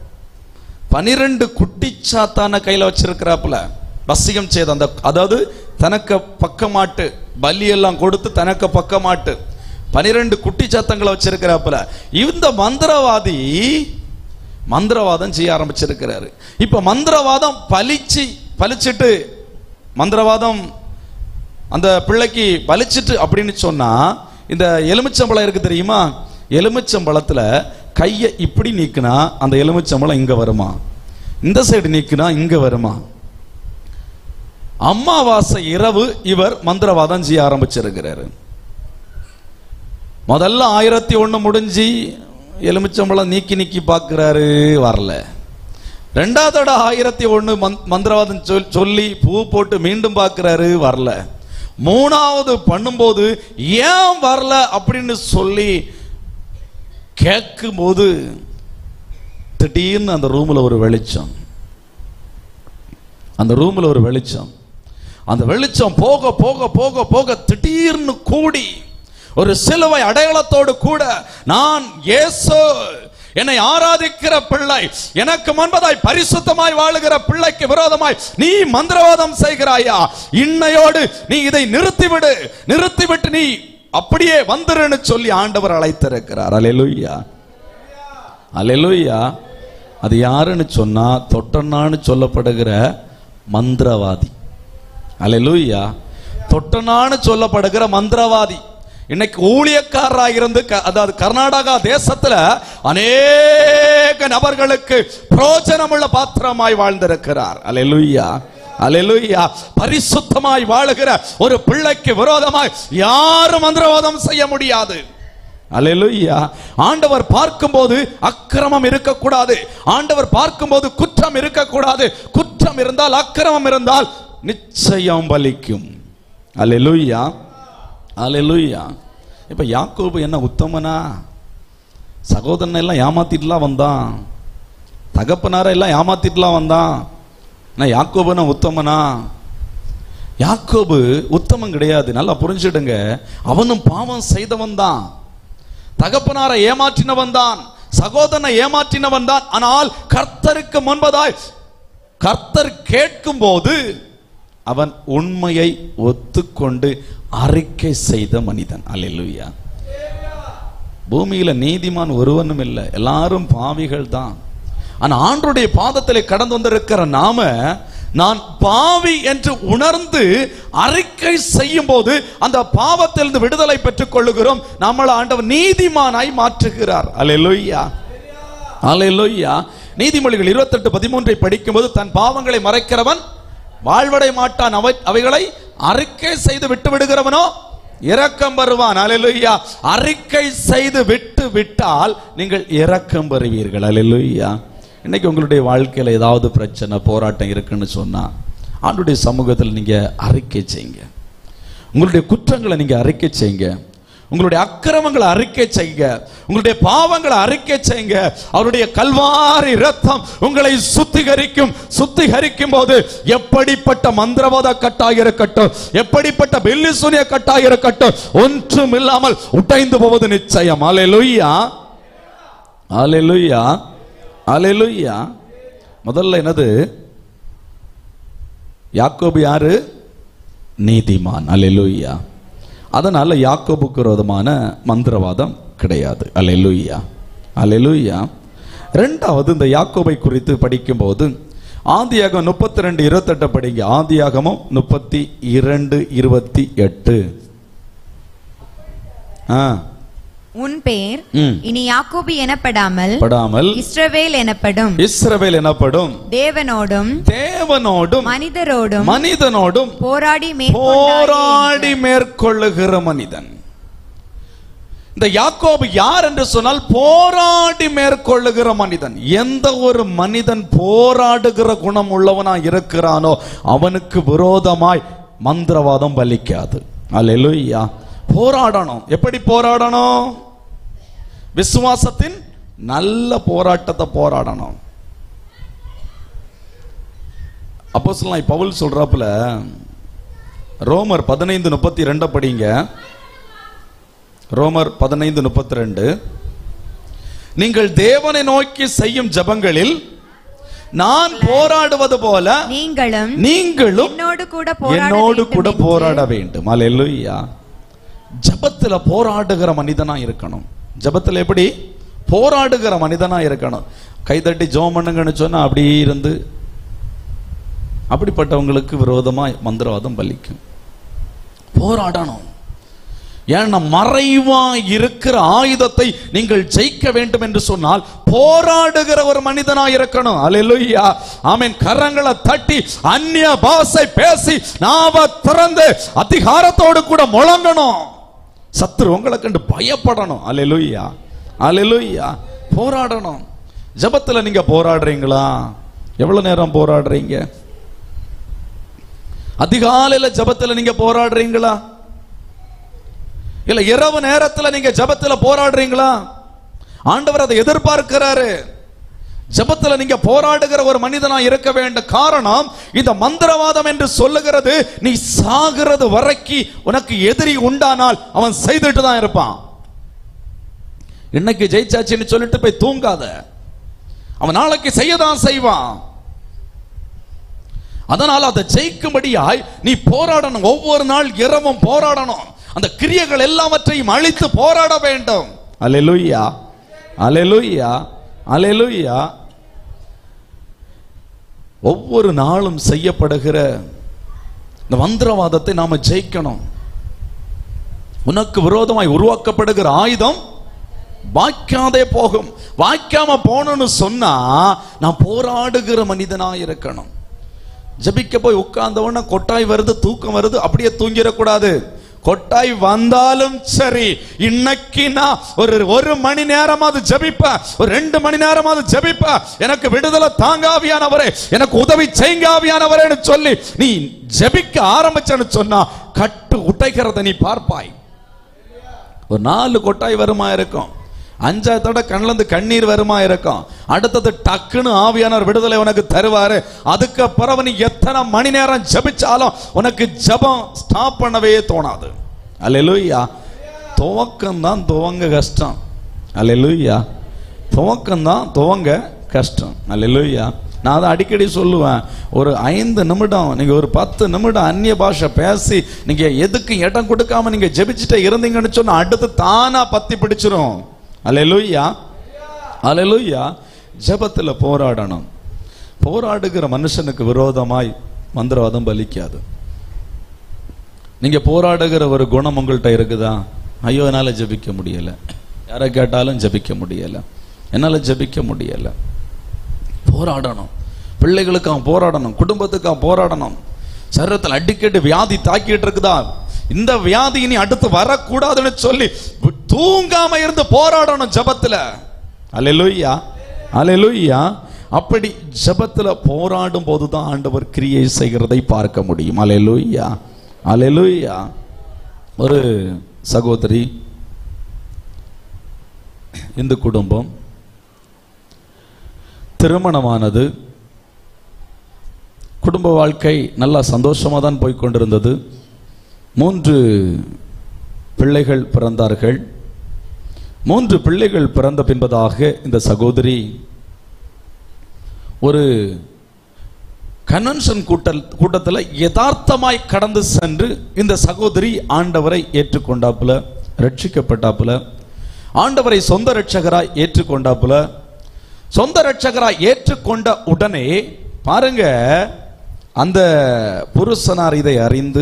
[SPEAKER 1] பனிரெண்டு குட்டிச்சாத்தான கையில வச்சிருக்கிறாப்புல வசியம் செய்த அந்த அதாவது தனக்கு பக்கமாட்டு பலி எல்லாம் கொடுத்து தனக்கு பக்கமாட்டு பனிரெண்டு குட்டி சாத்தங்களை வச்சிருக்கிறாப்புல இந்த மந்திரவாதி மந்திரவாதம் செய்ய ஆரம்பிச்சிருக்கிறாரு இப்ப மந்திரவாதம் பலிச்சு பலிச்சிட்டு மந்திரவாதம் அந்த பிள்ளைக்கு பலிச்சிட்டு அப்படின்னு சொன்னா இந்த எலுமிச்சம்பழம் இருக்கு தெரியுமா எலுமிச்சம்பழத்துல கையை இப்படி நீக்குனா அந்த எலுமிச்சம்பழம் இங்க வருமா இந்த சைடு நீக்குனா இங்க வருமா அம்மாவாசை இரவு இவர் மந்திரவாதம் செய்ய ஆரம்பிச்சிருக்கிறாரு முதல்ல ஆயிரத்தி ஒண்ணு முடிஞ்சு எலுமிச்சம்பழம் நீக்கி நீக்கி பார்க்கிறாரு வரல ரெண்டாவது தடவை ஆயிரத்தி ஒண்ணு மந்த்- மந்திரவாதம் சொல்- சொல்லி பூ போட்டு மீண்டும் பார்க்கிறாரு வரல மூணாவது பண்ணும்போது ஏன் வரல அப்படின்னு சொல்லி கேட்கும்போது திடீர்னு அந்த ரூம்ல ஒரு வெளிச்சம் அந்த ரூம்ல ஒரு வெளிச்சம் அந்த வெளிச்சம் போக போக போக போக திடீர்னு கூடி ஒரு சிலுவை அடையாளத்தோடு கூட நான் இயேசு என்னை ஆராதிக்கிற பிள்ளை எனக்கு முன்பதாய் பரிசுத்தமாய் வாழுகிற பிள்ளைக்கு விரோதமாய் நீ மந்திரவாதம் செய்கிறாயா இன்னையோடு நீ இதை நிறுத்திவிடு நிறுத்திவிட்டு நீ அப்படியே வந்துருன்னு சொல்லி ஆண்டவர் அழைத்திருக்கிறார் அல்லேலூயா அல்லேலூயா அது யாருன்னு சொன்னா தொட்டனான்னு சொல்லப்படுகிற மந்திரவாதி அல்லேலூயா தொட்டனான்னு சொல்லப்படுகிற மந்திரவாதி இன்னைக்கு ஊழியக்காரராக இருந்து க- அதாவது கர்நாடகா தேசத்துல அநேக நபர்களுக்கு பிரோஜனமுள்ள பாத்திரமாய் வாழ்ந்திருக்கிறார் அல்லேலூயா அல்லேலூயா பரிசுத்தமாய் வாழுகிற ஒரு பிள்ளைக்கு விரோதமாய் யாரும் மந்திரவாதம் செய்ய முடியாது அல்லேலூயா ஆண்டவர் பார்க்கும்போது அக்கிரமம் இருக்கக்கூடாது ஆண்டவர் பார்க்கும்போது குற்றம் இருக்கக்கூடாது குற்றம் இருந்தால் அக்கிரமம் இருந்தால் நிச்சயம் பலிக்கும் அல்லேலூயா அல்லேலூயா இப்ப யாக்கோபு என்ன உத்தமனா சகோதரனை எல்லாம் ஏமாத்திட்டுலாம் வந்தான் தகப்பனாரை எல்லாம் ஏமாத்திட்டுலாம் வந்தான் நான் யாக்கோபுனா உத்தமனா யாக்கோபு உத்தமம் கிடையாது நல்லா புரிஞ்சிடுங்க அவனும் பாவம் செய்தவன் தான் தகப்பனாரை ஏமாற்றினவன் தான் சகோதரனை ஏமாற்றினவன் தான் ஆனால் கர்த்தருக்கு முன்பதாய் கர்த்தர் கேட்கும் போது அவன் உண்மையை ஒத்துக்கொண்டு அறிக்கை செய்த மனிதன் அல்லேலூயா பூமியில நீதிமான் ஒருவனும் இல்லை எல்லாரும் பாவிகள் தான் ஆனா ஆண்டருடைய பாதத்திலே கடந்து வந்திருக்கிற நாம நான் பாவி என்று உணர்ந்து அறிக்கை செய்யும் போது அந்த பாவத்திலிருந்து விடுதலை பெற்றுக் கொள்ளுகிறோம் நம்மள ஆண்டவர் நீதிமானாய் மாற்றுகிறார் அல்லேலூயா அல்லேலூயா நீதிமொழிகள் இருபத்தெட்டு பதிமூன்றை படிக்கும்போது தன் பாவங்களை மறைக்கிறவன் வாழ்வடை மாட்டான் அவை அவைகளை அறிக்கை செய்து விட்டு விடுகிறவனோ இரக்கம் வருவான் அல்லேலூயா அறிக்கை செய்து விட்டு விட்டால் நீங்கள் இரக்கம் பெறுவீர்கள் அல்லேலூயா இன்னைக்கு உங்களுடைய வாழ்க்கையில ஏதாவது பிரச்சனை போராட்டம் இருக்குன்னு சொன்னா ஆண்டுடைய சமூகத்தில் நீங்க அறிக்கை செய்யுங்க உங்களுடைய குற்றங்களை நீங்க அறிக்கை செய்யுங்க உங்களுடைய அக்கிரமங்களை அறிக்கை செய்யுங்க உங்களுடைய பாவங்களை அறிக்கை செய்யுங்க அவருடைய கல்வாரி ரத்தம் உங்களை சுத்திகரிக்கும் சுத்திகரிக்கும் போது எப்படிப்பட்ட மந்திரவாத கட்டாக இருக்கட்டும் எப்படிப்பட்ட வெள்ளி சூனிய கட்டாக இருக்கட்டும் ஒன்றும் இல்லாமல் உடைந்து போவது நிச்சயம் அலையலுய்யா அலையலுய்யா அலையலுய்யா முதல்ல என்னது யாக்கோபு யாரு நீதிமான் அல்லேலூயா அதனால யாக்கோபுக்கு விரோதமான மந்திரவாதம் கிடையாது அல்லேலூயா அல்லேலூயா ரெண்டாவது இந்த யாக்கோபை குறித்து படிக்கும்போது ஆதியாகம் முப்பத்தி ரெண்டு இருபத்தெட்டு படிங்க ஆதியாகமும் முப்பத்தி இரண்டு இருபத்தி எட்டு ஆ
[SPEAKER 2] உன் பேர்
[SPEAKER 1] ம்.
[SPEAKER 2] இனி யாக்கோபு எனப்படாமல்
[SPEAKER 1] படாமல்
[SPEAKER 2] இஸ்ரவேல் எனப்படும்
[SPEAKER 1] இஸ்ரவேல் எனப்படும்
[SPEAKER 2] தேவனோடும்
[SPEAKER 1] தேவனோடும்
[SPEAKER 2] மனிதரோடும்
[SPEAKER 1] மனிதனோடும்
[SPEAKER 2] போராடி
[SPEAKER 1] போராடி மேற்கொள்ளுகிற மனிதன் இந்த யாக்கோபு யார் என்று சொன்னால் போராடி மேற்கொள்ளுகிற மனிதன் எந்த ஒரு மனிதன் போராடுகிற குணம் உள்ளவனா இருக்கிறானோ அவனுக்கு விரோதமாய் மந்திரவாதம் பலிக்காது அல்லேலூயா போராடணும் எப்படி போராடணும் விசுவாசத்தின் நல்ல போராட்டத்தை போராடணும் அப்போ பவுல் சொல்றாப்புல ரோமர் பதினைந்து முப்பத்தி ரெண்டு படிங்க ரோமர் பதினைந்து முப்பத்தி ரெண்டு நீங்கள் தேவனை நோக்கி செய்யும் ஜெபங்களில் நான் போராடுவது போல
[SPEAKER 2] நீங்களும்
[SPEAKER 1] நீங்களும்
[SPEAKER 2] என்னோடு கூட போராட
[SPEAKER 1] என்னோடு
[SPEAKER 2] வேண்டும்
[SPEAKER 1] கூட
[SPEAKER 2] என்று
[SPEAKER 1] போராட வேண்டும் அல்லேலூயா ஜெபத்துல போராடுகிற மனிதனா இருக்கணும் ஜெபத்துல எப்படி போராடுகிற மனிதனா இருக்கணும் கைதட்டி ஜெபம் பண்ணுங்கன்னு சொன்னா அப்படியே இருந்து அப்படிப்பட்டவங்களுக்கு விரோதமா மந்திரவாதம் பலிக்கும் போராடணும் ஏன்னா மறைவா இருக்கிற ஆயுதத்தை நீங்கள் ஜெயிக்க வேண்டும் என்று சொன்னால் போராடுகிற ஒரு மனிதனா இருக்கணும் அல்லேலூயா ஆமென் கரங்களை தட்டி அந்நிய பாஷை பேசி நாவ திறந்து அதிகாரத்தோடு கூட முழங்கணும் சத்துரு உங்களை கண்டு பயப்படணும் அல்லேலூயா அல்லேலூயா போராடணும் ஜெபத்துல நீங்க போராடுறீங்களா எவ்வளவு நேரம் போராடுறீங்க அதிகாலையில ஜெபத்துல நீங்க போராடுறீங்களா இல்ல இரவு நேரத்துல நீங்க ஜெபத்துல போராடுறீங்களா ஆண்டவர் அதை எதிர்பார்க்கிறாரு ஜெபத்துல நீங்க போராடுகிற ஒரு மனிதனா இருக்க வேண்டும் காரணம் இந்த மந்திரவாதம் என்று சொல்லுகிறது நீ சாகிறது வரைக்கும் உனக்கு எதிரி உண்டானால் அவன் செய்துட்டு தான் இருப்பான் இன்னைக்கு ஜெயிச்சாச்சுன்னு சொல்லிட்டு போய் தூங்காத அவன் நாளைக்கு செய்யதான் செய்வான் அதனால் அதை ஜெயிக்கும்படியாய் நீ போராடணும் ஒவ்வொரு நாள் இரவும் போராடணும் அந்த கிரியைகள் எல்லாவற்றையும் அழித்து போராட வேண்டும் அல்லேலூயா அல்லேலூயா அல்லேலூயா ஒவ்வொரு நாளும் செய்யப்படுகிற இந்த மந்திரவாதத்தை நாம ஜெயிக்கணும் உனக்கு விரோதமாய் உருவாக்கப்படுகிற ஆயுதம் வாய்க்காதே போகும் வாய்க்காம போகணும்னு சொன்னா நான் போராடுகிற மனிதனா இருக்கணும் ஜபிக்க போய் உட்கார்ந்த உடனே கொட்டாய் வருது தூக்கம் வருது அப்படியே தூங்கிடக்கூடாது கொட்டாய் வந்தாலும் சரி இன்னைக்கு நான் ஒரு ஒரு மணி நேரமாவது ஜபிப்பேன் ஒரு ரெண்டு மணி நேரமாவது ஜபிப்பேன் எனக்கு விடுதலை தாங்காவியானவரே எனக்கு உதவி செய்யாவியானவரேன்னு சொல்லி நீ ஜபிக்க ஆரம்பிச்சேன்னு சொன்னா கட்டு உடைக்கிறத நீ பார்ப்பாய் ஒரு நாலு கொட்டாய் வருமா இருக்கும் அஞ்சாவது தடவை கண்ணுல இருந்து கண்ணீர் வருமா இருக்கும் அடுத்தது டக்குன்னு ஆவியானவர் விடுதலை உனக்கு தருவாரு அதுக்கு பிறகு நீ எத்தனை மணி நேரம் ஜபிச்சாலும் உனக்கு ஜபம் ஸ்டாப் பண்ணவே தோணாது அல்லேலூயா துவக்கம் தான் துவங்க கஷ்டம் அல்லேலூயா துவக்கம் தான் துவங்க கஷ்டம் அல்லையா நான் அதை அடிக்கடி சொல்லுவேன் ஒரு ஐந்து நிமிடம் நீங்க ஒரு பத்து நிமிடம் அந்நிய பாஷை பேசி நீங்க எதுக்கு இடம் கொடுக்காம நீங்க ஜெபிச்சுட்டே இருந்தீங்கன்னு சொன்னா அடுத்து தானா பத்தி பிடிச்சிரும் அல்லையா அல்லையா ஜெபத்துல போராடணும் போராடுகிற மனுஷனுக்கு விரோதமாய் மந்திரவாதம் பலிக்காது நீங்க போராடுகிற ஒரு குணம் உங்கள்கிட்ட இருக்குதா ஐயோ என்னால ஜெபிக்க முடியல யாரை கேட்டாலும் ஜெபிக்க முடியல என்னால ஜெபிக்க முடியல போராடணும் பிள்ளைகளுக்காக போராடணும் குடும்பத்துக்காக போராடணும் சரீரத்தில் அடிக்கடி வியாதி தாக்கிட்டு இருக்குதா இந்த வியாதி இனி அடுத்து வரக்கூடாதுன்னு சொல்லி தூங்காம இருந்து போராடணும் ஜெபத்துல அல்லேலூயா அல்லேலூயா அப்படி ஜெபத்துல போராடும் போதுதான் ஆண்டவர் கிரியை செய்கிறதை பார்க்க முடியும் அல்லேலூயா அல்லேலூயா ஒரு சகோதரி இந்து குடும்பம் திருமணமானது குடும்ப வாழ்க்கை நல்லா சந்தோஷமாக தான் போய் கொண்டிருந்தது மூன்று பிள்ளைகள் பிறந்தார்கள் மூன்று பிள்ளைகள் பிறந்த பின்பதாக இந்த சகோதரி ஒரு கன்வென்ஷன் கூட்டல் கூட்டத்தில் யதார்த்தமாய் கடந்து சென்று இந்த சகோதரி ஆண்டவரை ஏற்றுக்கொண்டாப்புல ரட்சிக்கப்பட்டாப்புல ஆண்டவரை சொந்த ரட்சகராய் ஏற்றுக்கொண்டாப்புல சொந்த ரட்சகராய் ஏற்றுக்கொண்ட உடனே பாருங்க அந்த புருஷனார் இதை அறிந்து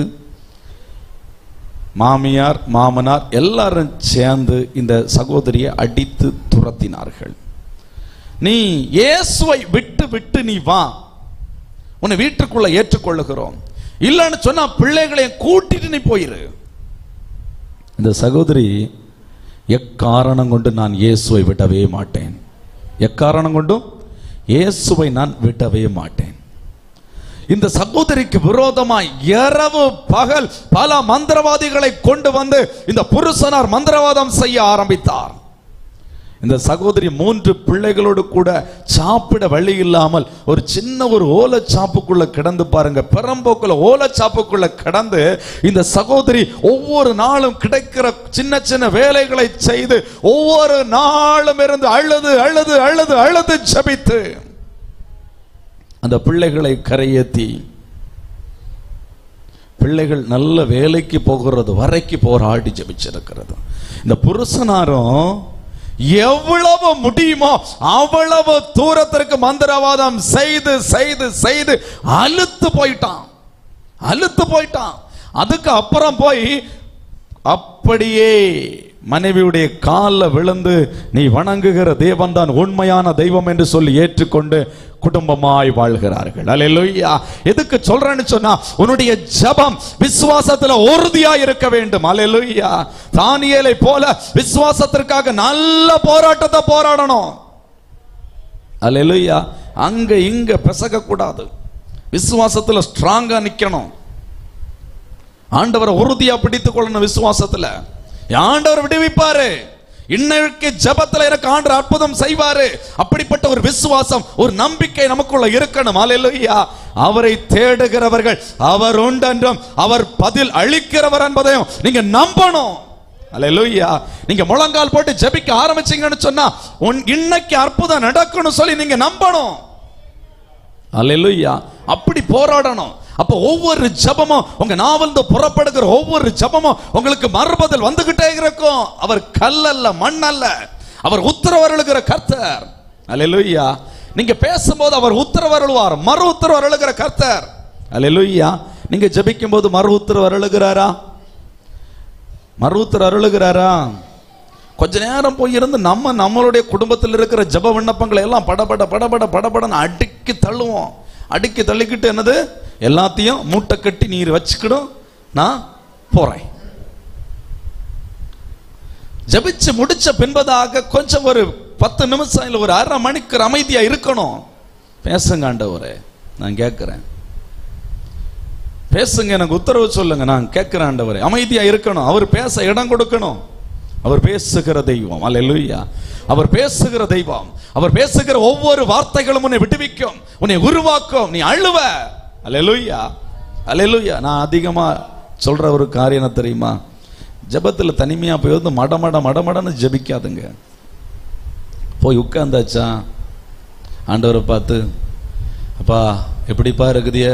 [SPEAKER 1] மாமியார் மாமனார் எல்லாரும் சேர்ந்து இந்த சகோதரியை அடித்து துரத்தினார்கள் நீ இயேசுவை விட்டு விட்டு நீ வா உன்னை வீட்டுக்குள்ள ஏற்றுக்கொள்ளுகிறோம் இல்லைன்னு சொன்னா பிள்ளைகளை கூட்டிட்டு நீ போயிரு இந்த சகோதரி எக்காரணம் கொண்டு நான் இயேசுவை விடவே மாட்டேன் எக்காரணம் கொண்டும் இயேசுவை நான் விடவே மாட்டேன் இந்த சகோதரிக்கு விரோதமாய் இரவு பகல் பல மந்திரவாதிகளை கொண்டு வந்து இந்த புருஷனார் மந்திரவாதம் செய்ய ஆரம்பித்தார் இந்த சகோதரி மூன்று பிள்ளைகளோடு கூட சாப்பிட வழி இல்லாமல் ஒரு சின்ன ஒரு ஓலச்சாப்புக்குள்ள கிடந்து பாருங்க பெரம்போக்குள்ள ஓலச்சாப்புக்குள்ள கிடந்து இந்த சகோதரி ஒவ்வொரு நாளும் கிடைக்கிற சின்ன சின்ன வேலைகளை செய்து ஒவ்வொரு நாளும் இருந்து அழுது அழுது அழுது அழுது ஜபித்து அந்த பிள்ளைகளை கரையேத்தி பிள்ளைகள் நல்ல வேலைக்கு போகிறது வரைக்கு போராடி ஜபிச்சிருக்கிறது இந்த புருஷனாரும் எவ்வளவு முடியுமோ அவ்வளவு தூரத்திற்கு மந்திரவாதம் செய்து செய்து செய்து அழுத்து போயிட்டான் அழுத்து போயிட்டான் அதுக்கு அப்புறம் போய் அப்படியே மனைவியுடைய காலில் விழுந்து நீ வணங்குகிற தேவன் தான் உண்மையான தெய்வம் என்று சொல்லி ஏற்றுக்கொண்டு குடும்பமாய் வாழ்கிறார்கள் அல்லேலூயா எதுக்கு சொல்றேன்னு சொன்னா உன்னுடைய ஜெபம் விசுவாசத்துல உறுதியா இருக்க வேண்டும் அல்லேலூயா தானியேலை போல விசுவாசத்திற்காக நல்ல போராட்டத்தை போராடணும் அல்லேலூயா அங்க இங்க பிசக கூடாது விசுவாசத்துல ஸ்ட்ராங்கா நிக்கணும் ஆண்டவரை உறுதியா பிடித்துக் கொள்ளணும் விசுவாசத்துல ஆண்டவர் விடுவிப்பாரு இன்னைக்கு ஜெபத்துல எனக்கு ஆண்டவர் அற்புதம் செய்வாரு அப்படிப்பட்ட ஒரு விசுவாசம் ஒரு நம்பிக்கை நமக்குள்ள இருக்கணும் அல்லேலூயா அவரை தேடுகிறவர்கள் அவர் உண்டென்றும் அவர் பதில் அளிக்கிறவர் என்பதையும் நீங்க நம்பணும் அல்லேலூயா நீங்க முழங்கால் போட்டு ஜெபிக்க ஆரம்பிச்சீங்கன்னு சொன்னா உன் இன்னைக்கு அற்புதம் நடக்கணும் சொல்லி நீங்க நம்பணும் அல்லேலூயா அப்படி போராடணும் அப்ப ஒவ்வொரு ஜெபமும் உங்க நாவல்ந்து புறப்படுகிற ஒவ்வொரு ஜெபமும் உங்களுக்கு மறுபதில் வந்துகிட்டே இருக்கும் அவர் கல்லல்ல மண்ணல்ல அவர் உத்தரவருளுகிற கர்த்தர் அல்லேலூயா நீங்க பேசும்போது அவர் உத்தரவருளுவார் மறு உத்தரவு அருளுகிற கர்த்தர் அல்லேலூயா நீங்க ஜெபிக்கும் போது மறு உத்தரவு அருளுகிறாரா மறு உத்தரவு அருளுகிறாரா கொஞ்ச நேரம் போய் இருந்து நம்ம நம்மளுடைய குடும்பத்தில் இருக்கிற ஜெப விண்ணப்பங்களை எல்லாம் படபட படபட படபடன்னு அடுக்கி தள்ளுவோம் அடுக்கி தள்ளிக்கிட்டு என்னது எல்லாத்தையும் மூட்டை கட்டி நீர் வச்சுக்கிடும் நான் போறேன் ஜெபிச்சு முடிச்ச பின்பதாக கொஞ்சம் ஒரு பத்து நிமிஷம் இல்ல ஒரு அரை மணிக்கு அமைதியா இருக்கணும் பேசுங்க ஆண்டவரே நான் கேட்கிறேன் பேசுங்க எனக்கு உத்தரவு சொல்லுங்க நான் கேட்கிறேன் ஆண்டவரே அமைதியா இருக்கணும் அவர் பேச இடம் கொடுக்கணும் அவர் பேசுகிற தெய்வம் அல்லேலூயா அவர் பேசுகிற தெய்வம் அவர் பேசுகிற ஒவ்வொரு வார்த்தைகளும் உன்னை விடுவிக்கும் உன்னை உருவாக்கும் நீ அழுவ அல்லேலூயா அல்லேலூயா நான் அதிகமா சொல்ற ஒரு காரியம் என்ன தெரியுமா ஜெபத்துல தனிமையா போய் வந்து மடமட மடமடன்னு ஜெபிக்காதுங்க போய் உட்கார்ந்தாச்சா ஆண்டவரை பார்த்து அப்பா எப்படிப்பா இருக்குதிய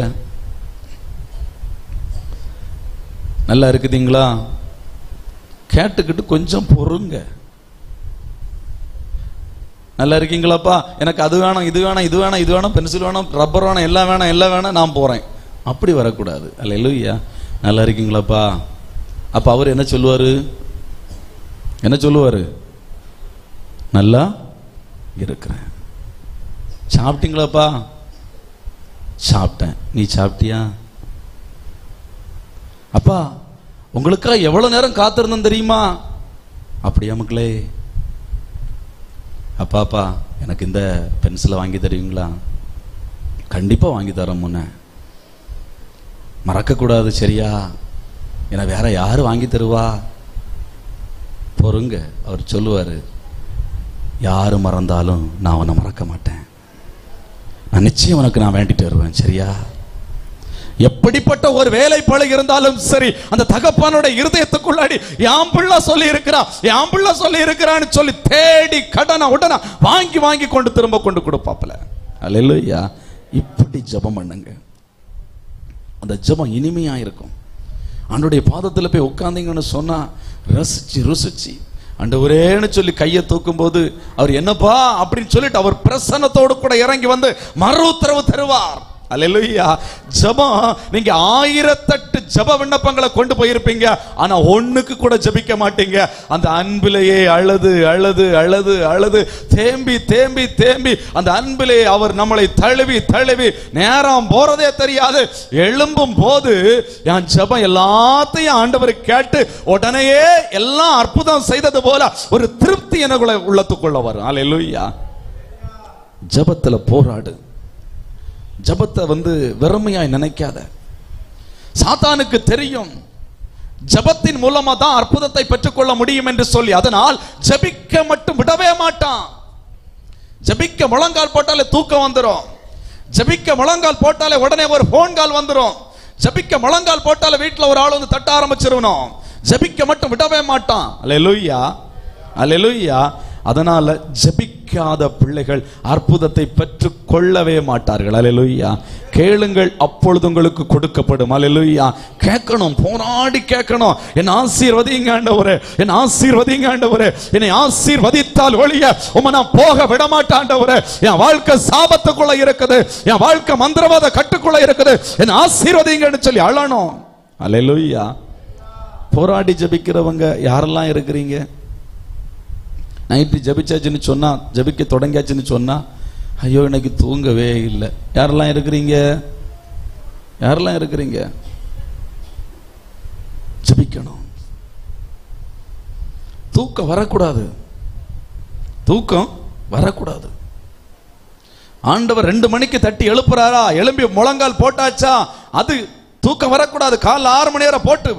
[SPEAKER 1] நல்லா இருக்குதுங்களா கேட்டுக்கிட்டு கொஞ்சம் பொறுங்க நல்லா இருக்கீங்களாப்பா எனக்கு அது வேணும் இது வேணும் இது வேணும் இது வேணும் பென்சில் வேணும் ரப்பர் வேணும் எல்லாம் வேணும் எல்லாம் வேணும் நான் போறேன் அப்படி வரக்கூடாது அல்ல இல்லையா நல்லா இருக்கீங்களாப்பா அப்ப அவர் என்ன சொல்லுவாரு என்ன சொல்லுவாரு நல்லா இருக்கிறேன் சாப்பிட்டீங்களாப்பா சாப்பிட்டேன் நீ சாப்பிட்டியா அப்பா உங்களுக்கா எவ்வளவு நேரம் காத்திருந்தேன் தெரியுமா அப்படியா மக்களே அப்பாப்பா எனக்கு இந்த பென்சிலை வாங்கி தருவீங்களா கண்டிப்பா வாங்கி தரோம் முன்ன மறக்கக்கூடாது சரியா என வேற யாரு வாங்கி தருவா பொறுங்க அவர் சொல்லுவாரு யாரு மறந்தாலும் நான் அவனை மறக்க மாட்டேன் நான் நிச்சயம் உனக்கு நான் வேண்டிட்டு வருவேன் சரியா எப்படிப்பட்ட ஒரு வேலை பழு இருந்தாலும் சரி அந்த தகப்பனோட இருதயத்துக்குள்ளாடி யாம் பிள்ளை சொல்லி இருக்கிறா யாம் பிள்ளை சொல்லி இருக்கிறான்னு சொல்லி தேடி கடனை உடனே வாங்கி வாங்கி கொண்டு திரும்ப கொண்டு கொடுப்பாப்புல அல்லையா இப்படி ஜெபம் பண்ணுங்க அந்த ஜெபம் இனிமையா இருக்கும் ஆண்டுடைய பாதத்துல போய் உட்கார்ந்தீங்கன்னு சொன்னா ரசிச்சு ருசிச்சு ஆண்டவரேன்னு சொல்லி கையை தூக்கும்போது அவர் என்னப்பா அப்படின்னு சொல்லிட்டு அவர் பிரசன்னத்தோடு கூட இறங்கி வந்து மறு உத்தரவு தருவார் அல்லேலூயா ஜெபம் நீங்க ஆயிரத்தெட்டு ஜெப விண்ணப்பங்களை கொண்டு போயிருப்பீங்க ஆனா ஒண்ணுக்கு கூட ஜெபிக்க மாட்டீங்க அந்த அன்பிலேயே அழுது அழுது அழுது அழுது தேம்பி தேம்பி தேம்பி அந்த அன்பிலே அவர் நம்மளை தழுவி தழுவி நேரம் போறதே தெரியாது எழும்பும் போது என் ஜெபம் எல்லாத்தையும் ஆண்டவர் கேட்டு உடனேயே எல்லாம் அற்புதம் செய்தது போல ஒரு திருப்தி எனக்குள்ள உள்ளத்துக்குள்ள வரும் அல்லேலூயா ஜெபத்துல போராடு ஜபத்தை வந்து வெறுமையாய் நினைக்காத சாத்தானுக்கு தெரியும் ஜபத்தின் மூலமா தான் அற்புதத்தை பெற்றுக்கொள்ள முடியும் என்று சொல்லி அதனால் ஜபிக்க மட்டும் விடவே மாட்டான் ஜபிக்க முழங்கால் போட்டாலே தூக்கம் வந்துரும் ஜபிக்க முழங்கால் போட்டாலே உடனே ஒரு போன் கால் வந்துரும் ஜபிக்க முழங்கால் போட்டாலே வீட்டுல ஒரு ஆள் வந்து தட்ட ஆரம்பிச்சிருவணும் ஜபிக்க மட்டும் விடவே மாட்டான் அல்லேலூயா அல்லேலூயா அதனால ஜபிக்காத பிள்ளைகள் அற்புதத்தை பெற்றுக் கொள்ளவே மாட்டார்கள் அல்லேலூயா கேளுங்கள் அப்பொழுது உங்களுக்கு கொடுக்கப்படும் அல்லேலூயா கேட்கணும் போராடி கேட்கணும் என் ஆசீர்வதிங்க ஆண்டவரே என் ஆசீர்வதிங்க ஆண்டவரே என்னை ஆசீர்வதித்தால் ஒழிய உம்மை நான் போக விட மாட்டேன் ஆண்டவரே என் வாழ்க்கை சாபத்துக்குள்ள இருக்குது என் வாழ்க்கை மந்திரவாத கட்டுக்குள்ள இருக்குது என் ஆசீர்வதிங்கன்னு சொல்லி அழணும் அல்லேலூயா போராடி ஜபிக்கிறவங்க யாரெல்லாம் இருக்கிறீங்க நைட்டு ஜபிச்சாச்சுன்னு சொன்னா ஜபிக்க தொடங்கியாச்சுன்னு சொன்னா ஐயோ எனக்கு தூங்கவே இல்லை யாரெல்லாம் இருக்கிறீங்க யாரெல்லாம் இருக்கிறீங்க ஜபிக்கணும் தூக்கம் வரக்கூடாது தூக்கம் வரக்கூடாது ஆண்டவர் ரெண்டு மணிக்கு தட்டி எழுப்புறாரா எழும்பி முழங்கால் போட்டாச்சா அது தூக்கம் வரக்கூடாது காலைல ஆறு மணி வரை போட்டு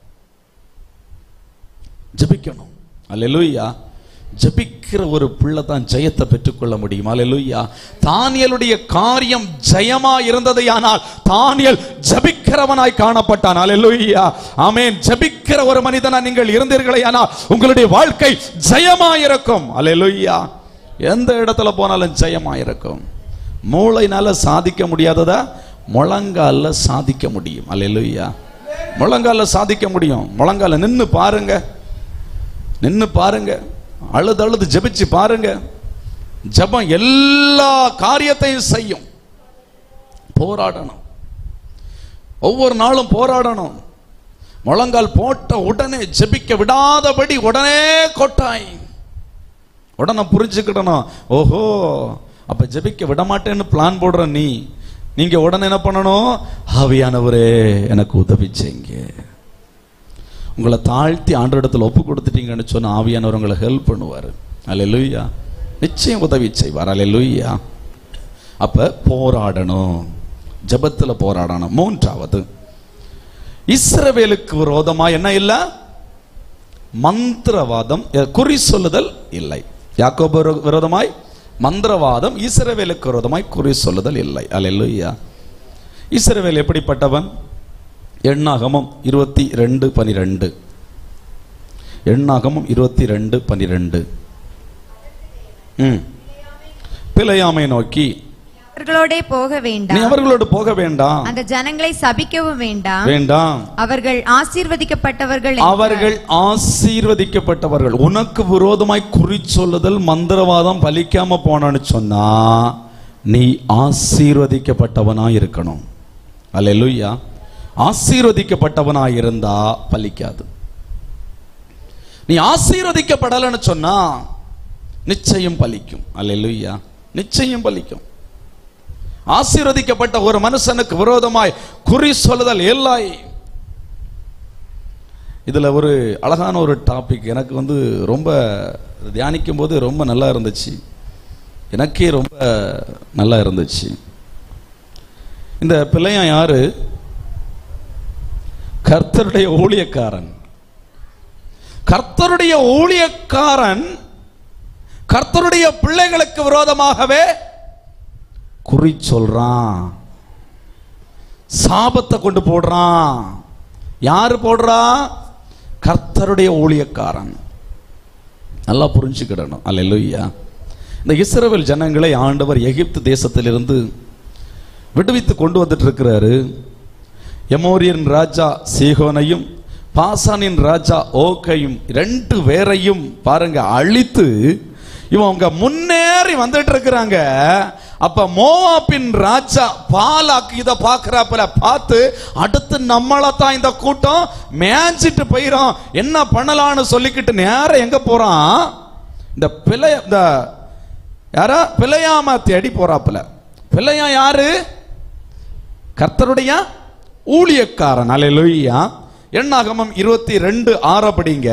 [SPEAKER 1] ஜபிக்கணும் அல்லேலூயா ஜபிக்கிற ஒரு பிள்ளை தான் ஜெயத்தை பெற்றுக்கொள்ள முடியும் அல்லேலூயா தானியலுடைய காரியம் ஜெயமா இருந்ததையானால் தானியல் ஜபிக்கிறவனாய் காணப்பட்டான் அல்லேலூயா ஆமென் ஜபிக்கிற ஒரு மனிதனா நீங்கள் இருந்தீர்களே ஆனால் உங்களுடைய வாழ்க்கை ஜெயமா இருக்கும் அல்லேலூயா எந்த இடத்துல போனாலும் ஜெயமா இருக்கும் மூளைனால சாதிக்க முடியாததா முழங்கால சாதிக்க முடியும் அல்லேலூயா முழங்கால சாதிக்க முடியும் முழங்கால நின்னு பாருங்க நின்னு பாருங்க அழுது அழுது ஜெபிச்சு பாருங்க ஜெபம் எல்லா காரியத்தையும் செய்யும் போராடணும் ஒவ்வொரு நாளும் போராடணும் முழங்கால் போட்ட உடனே ஜெபிக்க விடாதபடி உடனே கொட்டாய் உடனே புரிஞ்சுக்கிடணும் ஓஹோ அப்ப ஜெபிக்க விட மாட்டேன்னு பிளான் போடுற நீ நீங்க உடனே என்ன பண்ணணும் ஆவியானவரே எனக்கு உதவி செய்யுங்க உங்களை தாழ்த்தி ஆண்டோடத்தில் ஒப்பு கொடுத்துட்டீங்கன்னு சொன்ன ஆவியானவர் உங்களை ஹெல்ப் பண்ணுவார் அல்லேலூயா நிச்சயம் உதவி செய்வார் அல்லேலூயா அப்ப போராடணும் ஜெபத்துல போராடணும் மூன்றாவது இஸ்ரவேலுக்கு விரோதமா என்ன இல்ல மந்திரவாதம் அஹ், குறி சொல்லுதல் இல்லை யாக்கோபு விரோ- விரோதமாய் மந்திரவாதம் இஸ்ரவேலுக்கு விரோதமாய் குறி சொல்லுதல் இல்லை அல்லேலூயா இஸ்ரவேல் எப்படிப்பட்டவன் எண்ணாகமம் இருபத்தி ரெண்டு பனிரெண்டு எண்ணாகமம் இருபத்தி ரெண்டு பனிரெண்டு ம் பிழையாமை நோக்கி
[SPEAKER 2] அவர்களோடே போக
[SPEAKER 1] நீ
[SPEAKER 2] வேண்டாம்
[SPEAKER 1] அவர்களோடு போக வேண்டாம்
[SPEAKER 2] அந்த ஜனங்களை சபிக்கவும் வேண்டாம்
[SPEAKER 1] வேண்டாம்
[SPEAKER 2] அவர்கள் ஆசீர்வதிக்கப்பட்டவர்கள் என்கிறார்.
[SPEAKER 1] அவர்கள் ஆசீர்வதிக்கப்பட்டவர்கள் உனக்கு விரோதமாய் குறி சொல்லுதல் மந்திரவாதம் பலிக்காம போனான்னு சொன்னா நீ ஆசீர்வதிக்கப்பட்டவனாய் இருக்கணும் அல்லேலூயா ஆசீர்வதிக்கப்பட்டவனாய் இருந்தா பலிக்காது நீ ஆசீர்வதிக்கப்படலைன்னு சொன்னா நிச்சயம் பலிக்கும் அல்லேலூயா நிச்சயம் பலிக்கும் ஆசீர்வதிக்கப்பட்ட ஒரு மனுஷனுக்கு விரோதமாய் குறி சொல்லுதல் இல்லை இதுல ஒரு அழகான ஒரு டாபிக் எனக்கு வந்து ரொம்ப தியானிக்கும் போது ரொம்ப நல்லா இருந்துச்சு எனக்கே ரொம்ப நல்லா இருந்துச்சு இந்த பிள்ளையன் யாரு கர்த்தருடைய ஊழியக்காரன் கர்த்தருடைய ஊழியக்காரன் கர்த்தருடைய பிள்ளைகளுக்கு விரோதமாகவே குறி சொல்றான் சாபத்தை கொண்டு போடுறான் யாரு போடுறா கர்த்தருடைய ஊழியக்காரன் நல்லா புரிஞ்சுக்கிடணும் அல்லேலூயா இந்த இஸ்ரவேல் ஜனங்களை ஆண்டவர் எகிப்து தேசத்திலிருந்து விடுவித்து கொண்டு வந்துட்டு இருக்கிறாரு எமோரியன் ராஜா சீகோனையும் பாசானின் ராஜா ஓக்கையும் ரெண்டு பேரையும் பாருங்க அழித்து இவங்க முன்னேறி வந்துட்டு இருக்கிறாங்க அப்ப மோவாப்பின் ராஜா பாலாக்கு இத பாக்குறாப்புல பார்த்து அடுத்து நம்மள தான் இந்த கூட்டம் மேய்ஞ்சிட்டு போயிரும் என்ன பண்ணலாம்னு சொல்லிக்கிட்டு நேரம் எங்க போறான் இந்த பிள்ளை இந்த யாரா பிள்ளையாம தேடி போறாப்புல பிள்ளையா யாரு கர்த்தருடைய ஊழியக்காரன் அல்லேலூயா எண்ணாகமம் இருபத்தி ரெண்டு ஆறப்படிங்க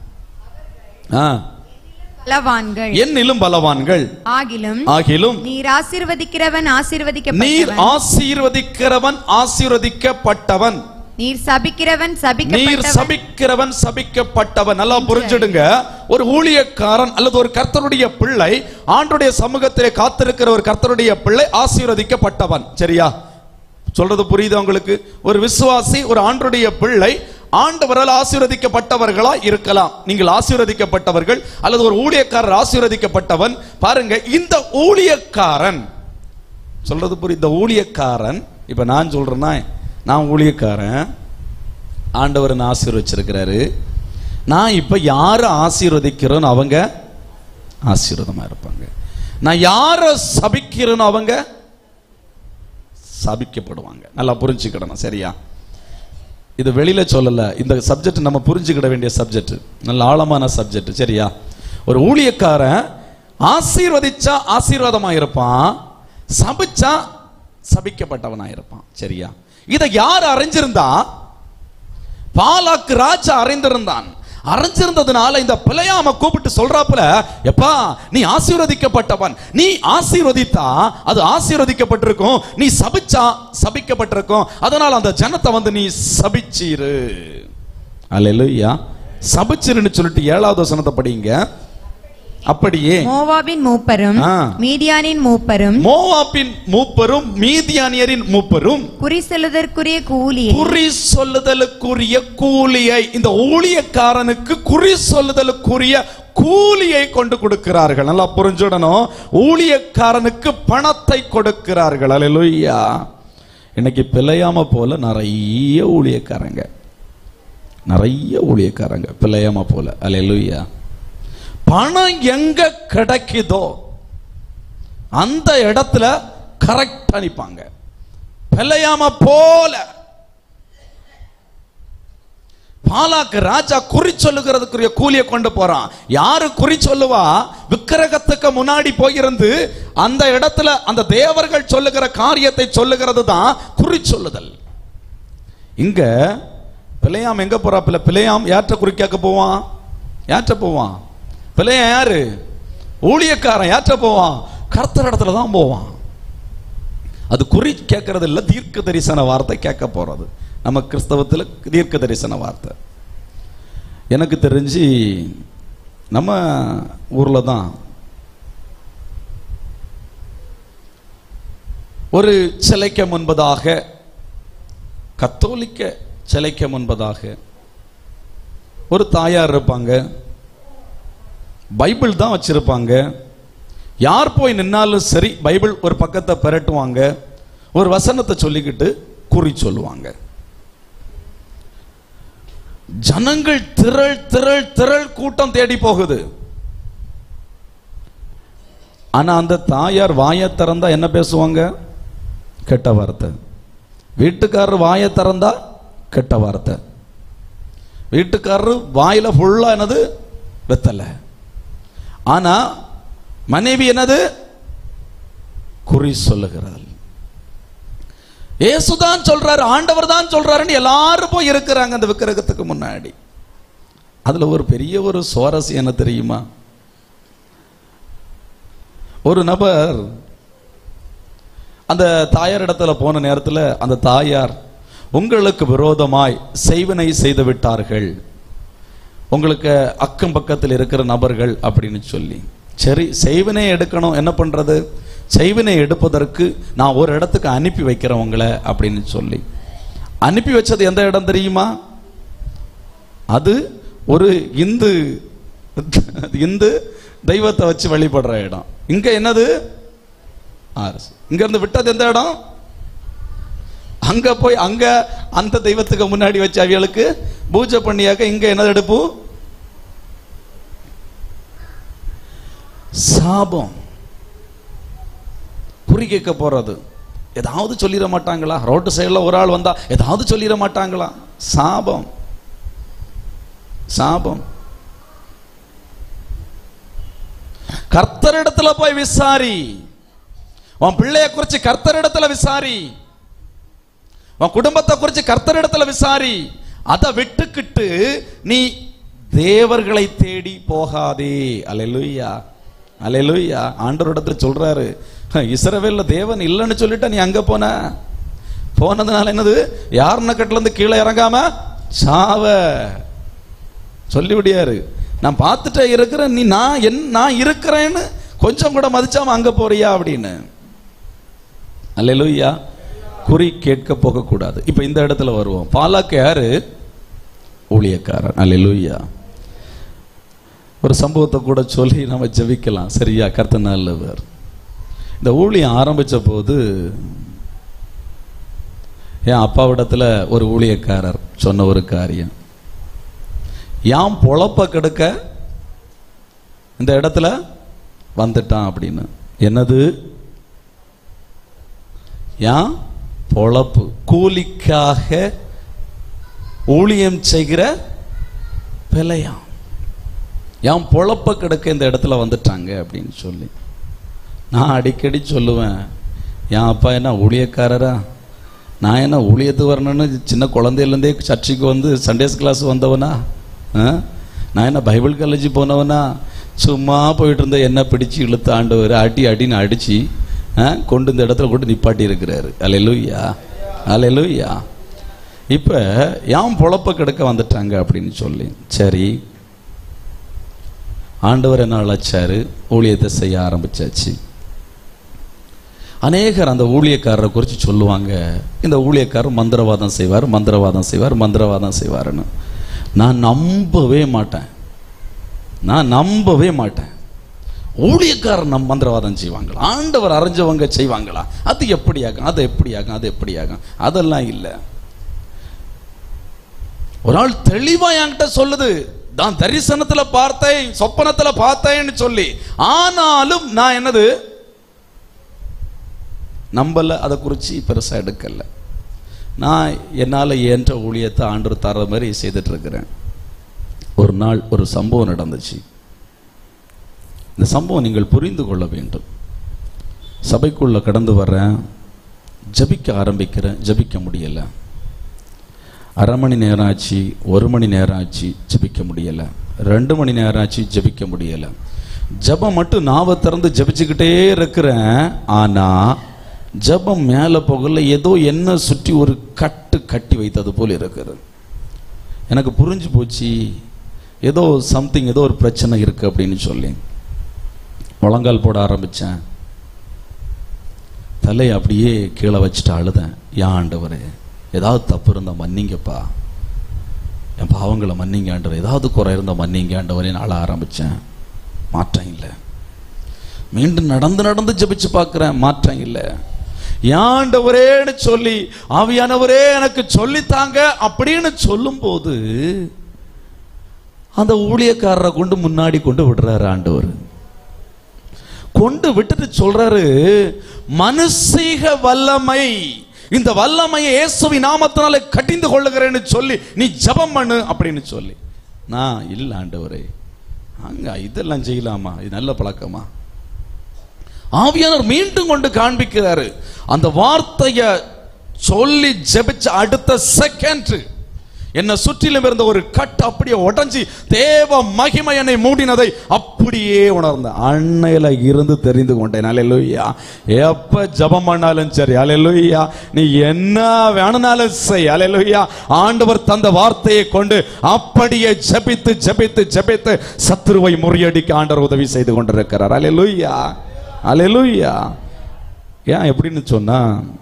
[SPEAKER 1] ஆ
[SPEAKER 2] பலவான்கள்
[SPEAKER 1] என்னிலும் பலவான்கள்
[SPEAKER 2] ஆகிலும்
[SPEAKER 1] ஆகிலும்
[SPEAKER 2] நீர் ஆசீர்வதிக்கிறவன்
[SPEAKER 1] நீர்
[SPEAKER 2] ஆசீர்வதிக்கப்பட்டவன்
[SPEAKER 1] ஆசீர்வதிக்கிறவன் ஆசீர்வதிக்கப்பட்டவன்
[SPEAKER 2] நீர் சபிக்கிறவன்
[SPEAKER 1] நீர்
[SPEAKER 2] சபிக்கப்பட்டவன்
[SPEAKER 1] சபிக்கிறவன் சபிக்கப்பட்டவன் நல்லா புரிஞ்சிடுங்க ஒரு ஊழியக்காரன் அல்லது ஒரு கர்த்தருடைய பிள்ளை ஆண்டுடைய சமூகத்திலே காத்திருக்கிற ஒரு கர்த்தருடைய பிள்ளை ஆசீர்வதிக்கப்பட்டவன் சரியா சொல்றது புரியுது உங்களுக்கு ஒரு விசுவாசி ஒரு ஆண்டுடைய பிள்ளை ஆண்டவரால் ஆசீர்வதிக்கப்பட்டவர்களா இருக்கலாம் நீங்கள் ஆசீர்வதிக்கப்பட்டவர்கள் அல்லது ஒரு ஊழியக்காரர் ஆசீர்வதிக்கப்பட்டவன் பாருங்க இந்த ஊழியக்காரன் சொல்றது புரியுது இந்த ஊழியக்காரன் இப்ப நான் சொல்றேன்னா நான் ஊழியக்காரன் ஆண்டவர் என்ன ஆசீர்வச்சிருக்கிறாரு நான் இப்ப யாரை ஆசீர்வதிக்கிறேன்னு அவங்க ஆசீர்வாதமா இருப்பாங்க நான் யாரை சபிக்கிறேன்னு அவங்க சபிக்கப்படுவாங்க நல்லா புரிஞ்சுக்கிடணும் சரியா இது வெளியில சொல்லல இந்த சப்ஜெக்ட் நம்ம புரிஞ்சுக்கிட வேண்டிய சப்ஜெக்ட் நல்ல ஆழமான சப்ஜெக்ட் சரியா ஒரு ஊழியக்காரன் ஆசீர்வதிச்சா ஆசீர்வாதமா இருப்பான் சபிச்சா சபிக்கப்பட்டவனா இருப்பான் சரியா இதை யார் அறிஞ்சிருந்தா பாலாக்கு ராஜா அறிந்திருந்தான் அறிஞ்சிருந்ததுனால இந்த பிழையாம கூப்பிட்டு சொல்றாப்புல எப்பா நீ ஆசீர்வதிக்கப்பட்டவன் நீ ஆசீர்வதித்தா அது ஆசீர்வதிக்கப்பட்டிருக்கும் நீ சபிச்சா சபிக்கப்பட்டிருக்கும் அதனால அந்த ஜனத்தை வந்து நீ சபிச்சீரு அல்லேலூயா சபிச்சிருன்னு சொல்லிட்டு ஏழாவது வசனத்தை படிங்க அப்படியே
[SPEAKER 2] மோவாபின் மூப்பரும்
[SPEAKER 1] ஆ.
[SPEAKER 2] மீதியானின் மூப்பரும்
[SPEAKER 1] மோவாப்பின் மூப்பரும் மீதியானியரின் மூப்பரும்
[SPEAKER 2] குறி செல்லுதற்குரிய கூலி
[SPEAKER 1] குறி சொல்லுதலுக்குரிய கூலியை இந்த ஊழியக்காரனுக்கு குறி சொல்லுதலுக்குரிய கூலியை கொண்டு கொடுக்கிறார்கள் நல்லா புரிஞ்சுடணும் ஊழியக்காரனுக்கு பணத்தை கொடுக்கிறார்கள் அல்லேலூயா இன்னைக்கு பிழையாம போல நிறைய ஊழியக்காரங்க நிறைய ஊழியக்காரங்க பிழையாம போல அல்லேலூயா பணம் எங்க கிடைக்குதோ அந்த இடத்துல கரெக்ட் அனுப்பாங்க பிழையாம போல பாலாக்கு ராஜா குறி சொல்லுகிறதுக்குரிய கூலியை கொண்டு போறான் யாரு குறி சொல்லுவா விக்கிரகத்துக்கு முன்னாடி போயிருந்து அந்த இடத்துல அந்த தேவர்கள் சொல்லுகிற காரியத்தை சொல்லுகிறது தான் குறி சொல்லுதல் இங்க பிள்ளையாம் எங்க போறாப்புல பிள்ளையாம் யார்கிட்ட குறி கேட்க போவான் யார்கிட்ட போவான் பிள்ளையாம் யாரு ஊழியக்காரன் யார்கிட்ட போவான் கர்த்தர் இடத்துல தான் போவான் அது குறி கேட்கறது இல்ல தீர்க்க தரிசன வார்த்தை கேட்க போறது நம்ம கிறிஸ்தவத்தில் தீர்க்க தரிசன வார்த்தை எனக்கு தெரிஞ்சு நம்ம ஊர்ல தான் ஒரு சிலைக்க முன்பதாக கத்தோலிக்க சிலைக்க முன்பதாக ஒரு தாயார் இருப்பாங்க பைபிள் தான் வச்சிருப்பாங்க யார் போய் நின்னாலும் சரி பைபிள் ஒரு பக்கத்தை பெரட்டுவாங்க ஒரு வசனத்தை சொல்லிக்கிட்டு குறி சொல்லுவாங்க ஜனங்கள் திரள் திரள் திரள் கூட்டம் தேடி போகுது ஆனா அந்த தாயார் வாயை திறந்தா என்ன பேசுவாங்க கெட்ட வார்த்தை வீட்டுக்காரர் வாயை திறந்தா கெட்ட வார்த்தை வீட்டுக்காரர் வாயில ஃபுல்லா என்னது வெத்தலை ஆனா மனைவி என்னது குறி சொல்லுகிறாள் இயேசுதான் சொல்றாரு ஆண்டவர் தான் சொல்றாருன்னு எல்லாரும் போய் இருக்கிறாங்க அந்த விக்கிரகத்துக்கு முன்னாடி அதுல ஒரு பெரிய ஒரு சுவாரஸ்யம் என்ன தெரியுமா ஒரு நபர் அந்த தாயார் இடத்துல போன நேரத்தில் அந்த தாயார் உங்களுக்கு விரோதமாய் செய்வினை செய்து விட்டார்கள் உங்களுக்கு அக்கம் பக்கத்தில் இருக்கிற நபர்கள் அப்படின்னு சொல்லி சரி செய்வினை எடுக்கணும் என்ன பண்றது செய்வினை எடுப்பதற்கு நான் ஒரு இடத்துக்கு அனுப்பி வைக்கிறேன் உங்களை அப்படின்னு சொல்லி அனுப்பி வச்சது எந்த இடம் தெரியுமா அது ஒரு இந்து இந்து தெய்வத்தை வச்சு வழிபடுற இடம் இங்க என்னது ஆர்எஸ் இங்க இருந்து விட்டது எந்த இடம் அங்க போய் அங்க அந்த தெய்வத்துக்கு முன்னாடி வச்ச அவியலுக்கு பூஜை பண்ணியாக்க இங்க என்னது எடுப்பு சாபம் குறி கேட்க போறது ஏதாவது சொல்லிட மாட்டாங்களா ரோட்டு சைடில் ஒரு ஆள் வந்தா ஏதாவது சொல்லிட மாட்டாங்களா சாபம் சாபம் கர்த்தரிடத்துல போய் விசாரி உன் பிள்ளைய குறிச்சு கர்த்தரிடத்துல விசாரி உன் குடும்பத்தை குறிச்சு கர்த்தரிடத்துல விசாரி அதை விட்டுக்கிட்டு நீ தேவர்களை தேடி போகாதே அலையலுய்யா அலையலுய்யா ஆண்டவரிடத்துல சொல்றாரு இஸ்ரவேல்ல தேவன் இல்லைன்னு சொல்லிட்டு நீ அங்க போன போனதுனால என்னது யாருன்ன கட்டுல இருந்து கீழே இறங்காம சாவ சொல்லி விடியாரு நான் பார்த்துட்டே இருக்கிறேன் நீ நான் என் நான் இருக்கிறேன்னு கொஞ்சம் கூட மதிச்சாம அங்க போறியா அப்படின்னு அல்லேலூயா குறி கேட்க போகக்கூடாது இப்போ இந்த இடத்துல வருவோம் பாலாக்கு யாரு ஊழியக்காரன் அல்லேலூயா ஒரு சம்பவத்தை கூட சொல்லி நம்ம ஜெபிக்கலாம் சரியா கர்த்த நல்லவர் இந்த ஊழியம் ஆரம்பிச்ச போது என் அப்பாவிடத்துல ஒரு ஊழியக்காரர் சொன்ன ஒரு காரியம் யாம் பொழப்ப கெடுக்க இந்த இடத்துல வந்துட்டான் அப்படின்னு என்னது யான் பொழப்பு கூலிக்காக ஊழியம் செய்கிற பிழையாம் யான் பொழப்ப கிடக்க இந்த இடத்துல வந்துட்டாங்க அப்படின்னு சொல்லி நான் அடிக்கடி சொல்லுவேன் என் அப்பா என்ன ஊழியக்காரரா நான் என்ன ஊழியத்து வரணும்னு சின்ன குழந்தையிலேருந்தே சர்ச்சுக்கு வந்து சண்டேஸ் கிளாஸ் வந்தவனா ஆ? நான் என்ன பைபிள் காலேஜ் போனவனா சும்மா போயிட்டு இருந்த என்ன பிடிச்சு இழுத்து ஆண்டவர் அடி அடின்னு அடிச்சு ஆ, கொண்டு இந்த இடத்துல கொண்டு நிப்பாட்டி இருக்கிறாரு அலையலூயா அலையலூயா இப்போ யாம் பொழப்ப கிடக்க வந்துட்டாங்க அப்படின்னு சொல்லி சரி ஆண்டவர் என்ன அழைச்சாரு ஊழியத்தை செய்ய ஆரம்பிச்சாச்சு அநேகர் அந்த ஊழியக்காரரை குறித்து சொல்லுவாங்க இந்த ஊழியக்காரர் மந்திரவாதம் செய்வார் மந்திரவாதம் செய்வார் மந்திரவாதம் செய்வாருன்னு நான் நம்பவே மாட்டேன் நான் நம்பவே மாட்டேன் ஊழியக்காரர் நம் மந்திரவாதம் செய்வாங்களா ஆண்டவர் அறிஞ்சவங்க செய்வாங்களா அது எப்படியாகும் அது எப்படியாகும் அது எப்படியாகும் அதெல்லாம் இல்லை ஒரு ஆள் தெளிவா என்கிட்ட சொல்லுது நான் தரிசனத்துல பார்த்தேன் சொப்பனத்துல பார்த்தேன்னு சொல்லி ஆனாலும் நான் என்னது நம்பல அதை குறித்து பெருசா எடுக்கல நான் என்னால் இயன்ற ஊழியத்தை ஆண்டு தர மாதிரி செய்துட்டு இருக்கிறேன் ஒரு நாள் ஒரு சம்பவம் நடந்துச்சு இந்த சம்பவம் நீங்கள் புரிந்து கொள்ள வேண்டும் சபைக்குள்ள கடந்து வர்றேன் ஜபிக்க ஆரம்பிக்கிறேன் ஜபிக்க முடியல அரை மணி நேரம் ஆச்சு ஒரு மணி நேரம் ஆச்சு ஜபிக்க முடியல ரெண்டு மணி நேரம் ஆச்சு ஜபிக்க முடியல ஜபம் மட்டும் நாவை திறந்து ஜபிச்சுக்கிட்டே இருக்கிறேன் ஆனா ஜபம் மேலே போகல ஏதோ என்ன சுற்றி ஒரு கட்டு கட்டி வைத்தது போல் இருக்குது எனக்கு புரிஞ்சு போச்சு ஏதோ சம்திங் ஏதோ ஒரு பிரச்சனை இருக்கு அப்படின்னு சொல்லி முழங்கால் போட ஆரம்பிச்சேன் தலையை அப்படியே கீழே வச்சுட்டு அழுதேன் ஏன் ஆண்டவரே ஏதாவது தப்பு இருந்தால் மன்னிங்கப்பா என் பாவங்களை மன்னிங்க ஆண்டவர் ஏதாவது குறை இருந்தால் மன்னிங்க ஆண்டவரே நான் அழ ஆரம்பித்தேன் மாற்றம் இல்லை மீண்டும் நடந்து நடந்து ஜெபிச்சு பார்க்கிறேன் மாற்றம் இல்லை ஆண்டவரேன்னு சொல்லி ஆவியானவரே எனக்கு சொல்லித்தாங்க அப்படின்னு சொல்லும்போது அந்த ஊழியக்காரரை கொண்டு முன்னாடி கொண்டு விடுறாரு ஆண்டவர் கொண்டு விட்டுட்டு சொல்றாரு மனுஷீக வல்லமை இந்த வல்லமையை இயேசுவி நாமத்தினால கட்டிந்து கொள்ளுகிறேன்னு சொல்லி நீ ஜெபம் பண்ணு அப்படின்னு சொல்லி நான் இல்ல ஆண்டவரே அங்க இதெல்லாம் செய்யலாமா இது நல்ல பழக்கமா ஆவியானவர் மீண்டும் கொண்டு காண்பிக்கிறாரு அந்த வார்த்தைய சொல்லி ஜெபிச்ச அடுத்த செகண்ட் என்னை சுற்றிலும் இருந்த ஒரு கட் அப்படியே உடைஞ்சி தேவ மகிமை என்னை மூடினதை அப்படியே உணர்ந்தேன் அன்னையில இருந்து தெரிந்து கொண்டேன் அலையலுய்யா எப்ப ஜெபம் பண்ணாலும் சரி அலையலுய்யா நீ என்ன வேணும்னாலும் செய் அலையலுய்யா ஆண்டவர் தந்த வார்த்தையை கொண்டு அப்படியே ஜெபித்து ஜெபித்து ஜெபித்து சத்துருவை முறியடிக்க ஆண்டவர் உதவி செய்து கொண்டிருக்கிறார் அலையலுய்யா அலையலுய்யா ஏன் எப்படின்னு சொன்னா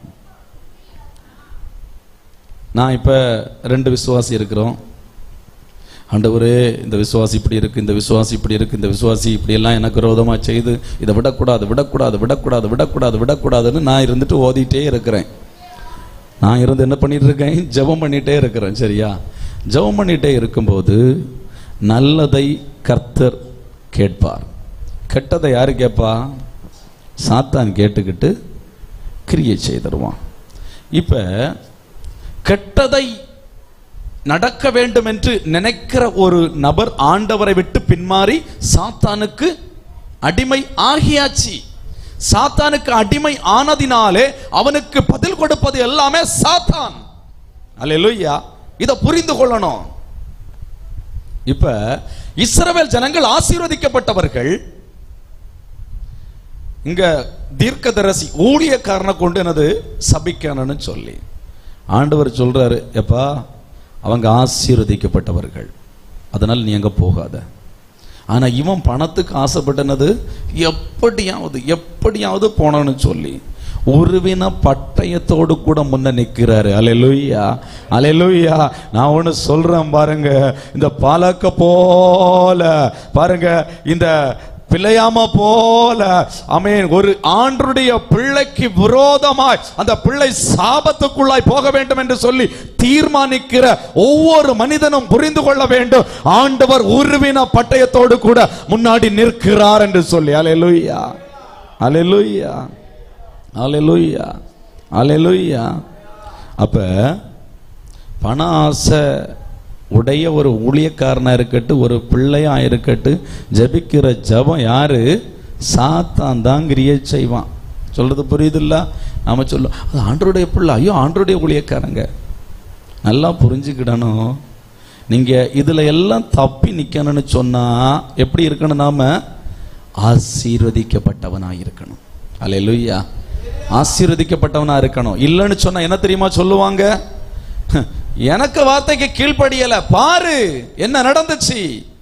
[SPEAKER 1] நான் இப்போ ரெண்டு விசுவாசி இருக்கிறோம் ஆண்டவரே இந்த விசுவாசி இப்படி இருக்கு இந்த விசுவாசி இப்படி இருக்கு இந்த விசுவாசி இப்படி எல்லாம் எனக்கு விரோதமா செய்து இதை விடக்கூடாது விடக்கூடாது விடக்கூடாது விடக்கூடாது விடக்கூடாதுன்னு நான் இருந்துட்டு ஓதிட்டே இருக்கிறேன் நான் இருந்து என்ன பண்ணிட்டு இருக்கேன் ஜெபம் பண்ணிட்டே இருக்கிறேன் சரியா ஜெபம் பண்ணிட்டே இருக்கும்போது நல்லதை கர்த்தர் கேட்பார் கெட்டதை யாரு கேட்பா சாத்தான் கேட்டுக்கிட்டு கிரியை செய்தருவான் இப்ப கெட்டதை நடக்க வேண்டும் என்று நினைக்கிற ஒரு நபர் ஆண்டவரை விட்டு பின்மாறி சாத்தானுக்கு அடிமை ஆகியாச்சு சாத்தானுக்கு அடிமை ஆனதினாலே அவனுக்கு பதில் கொடுப்பது எல்லாமே சாத்தான் அல்லேலூயா இத புரிந்து கொள்ளணும் இப்ப இஸ்ரவேல் ஜனங்கள் ஆசீர்வதிக்கப்பட்டவர்கள் இங்க தீர்க்கதரசி ஊழியக்காரனை கொண்டு எனது சபிக்கணும்னு சொல்லி ஆண்டவர் சொல்றாரு எப்பா அவங்க ஆசீர்வதிக்கப்பட்டவர்கள் அதனால் நீ அங்க போகாத ஆனா இவன் பணத்துக்கு ஆசைப்பட்டனது எப்படியாவது எப்படியாவது போனோன்னு சொல்லி உருவின பட்டயத்தோடு கூட முன்ன நிக்கிறாரு அலையலுய்யா அலையலுய்யா நான் ஒண்ணு சொல்றேன் பாருங்க இந்த பழக்க போல பாருங்க இந்த பிள்ளையாம போல அமேன் ஒரு ஆண்டுடைய பிள்ளைக்கு விரோதமாய் அந்த பிள்ளை சாபத்துக்குள்ளாய் போக வேண்டும் என்று சொல்லி தீர்மானிக்கிற ஒவ்வொரு மனிதனும் புரிந்து கொள்ள வேண்டும் ஆண்டவர் உருவின பட்டயத்தோடு கூட முன்னாடி நிற்கிறார் என்று சொல்லி அலையலுய்யா அலையலுய்யா அலையலுய்யா அலையலுய்யா அப்ப பண ஆசை உடைய ஒரு ஊழியக்காரனா இருக்கட்டும் ஒரு பிள்ளையா இருக்கட்டும் ஜெபிக்கிற ஜெபம் யாரு சாத்தான் தான் கிரியை செய்வான் சொல்றது புரியுதுல்ல நாம சொல்லும் அது ஆண்டருடைய பிள்ளை ஐயோ ஆண்டருடைய ஊழியக்காரங்க நல்லா புரிஞ்சுக்கிடணும் நீங்க இதுல எல்லாம் தப்பி நிக்கணும்னு சொன்னா எப்படி இருக்கணும் நாம ஆசீர்வதிக்கப்பட்டவனா இருக்கணும் அல்லேலூயா ஆசீர்வதிக்கப்பட்டவனா இருக்கணும் இல்லைன்னு சொன்னா என்ன தெரியுமா சொல்லுவாங்க எனக்கு வார்த்தைக்கு கீழ்ப்படியல பாரு என்ன நடந்துச்சு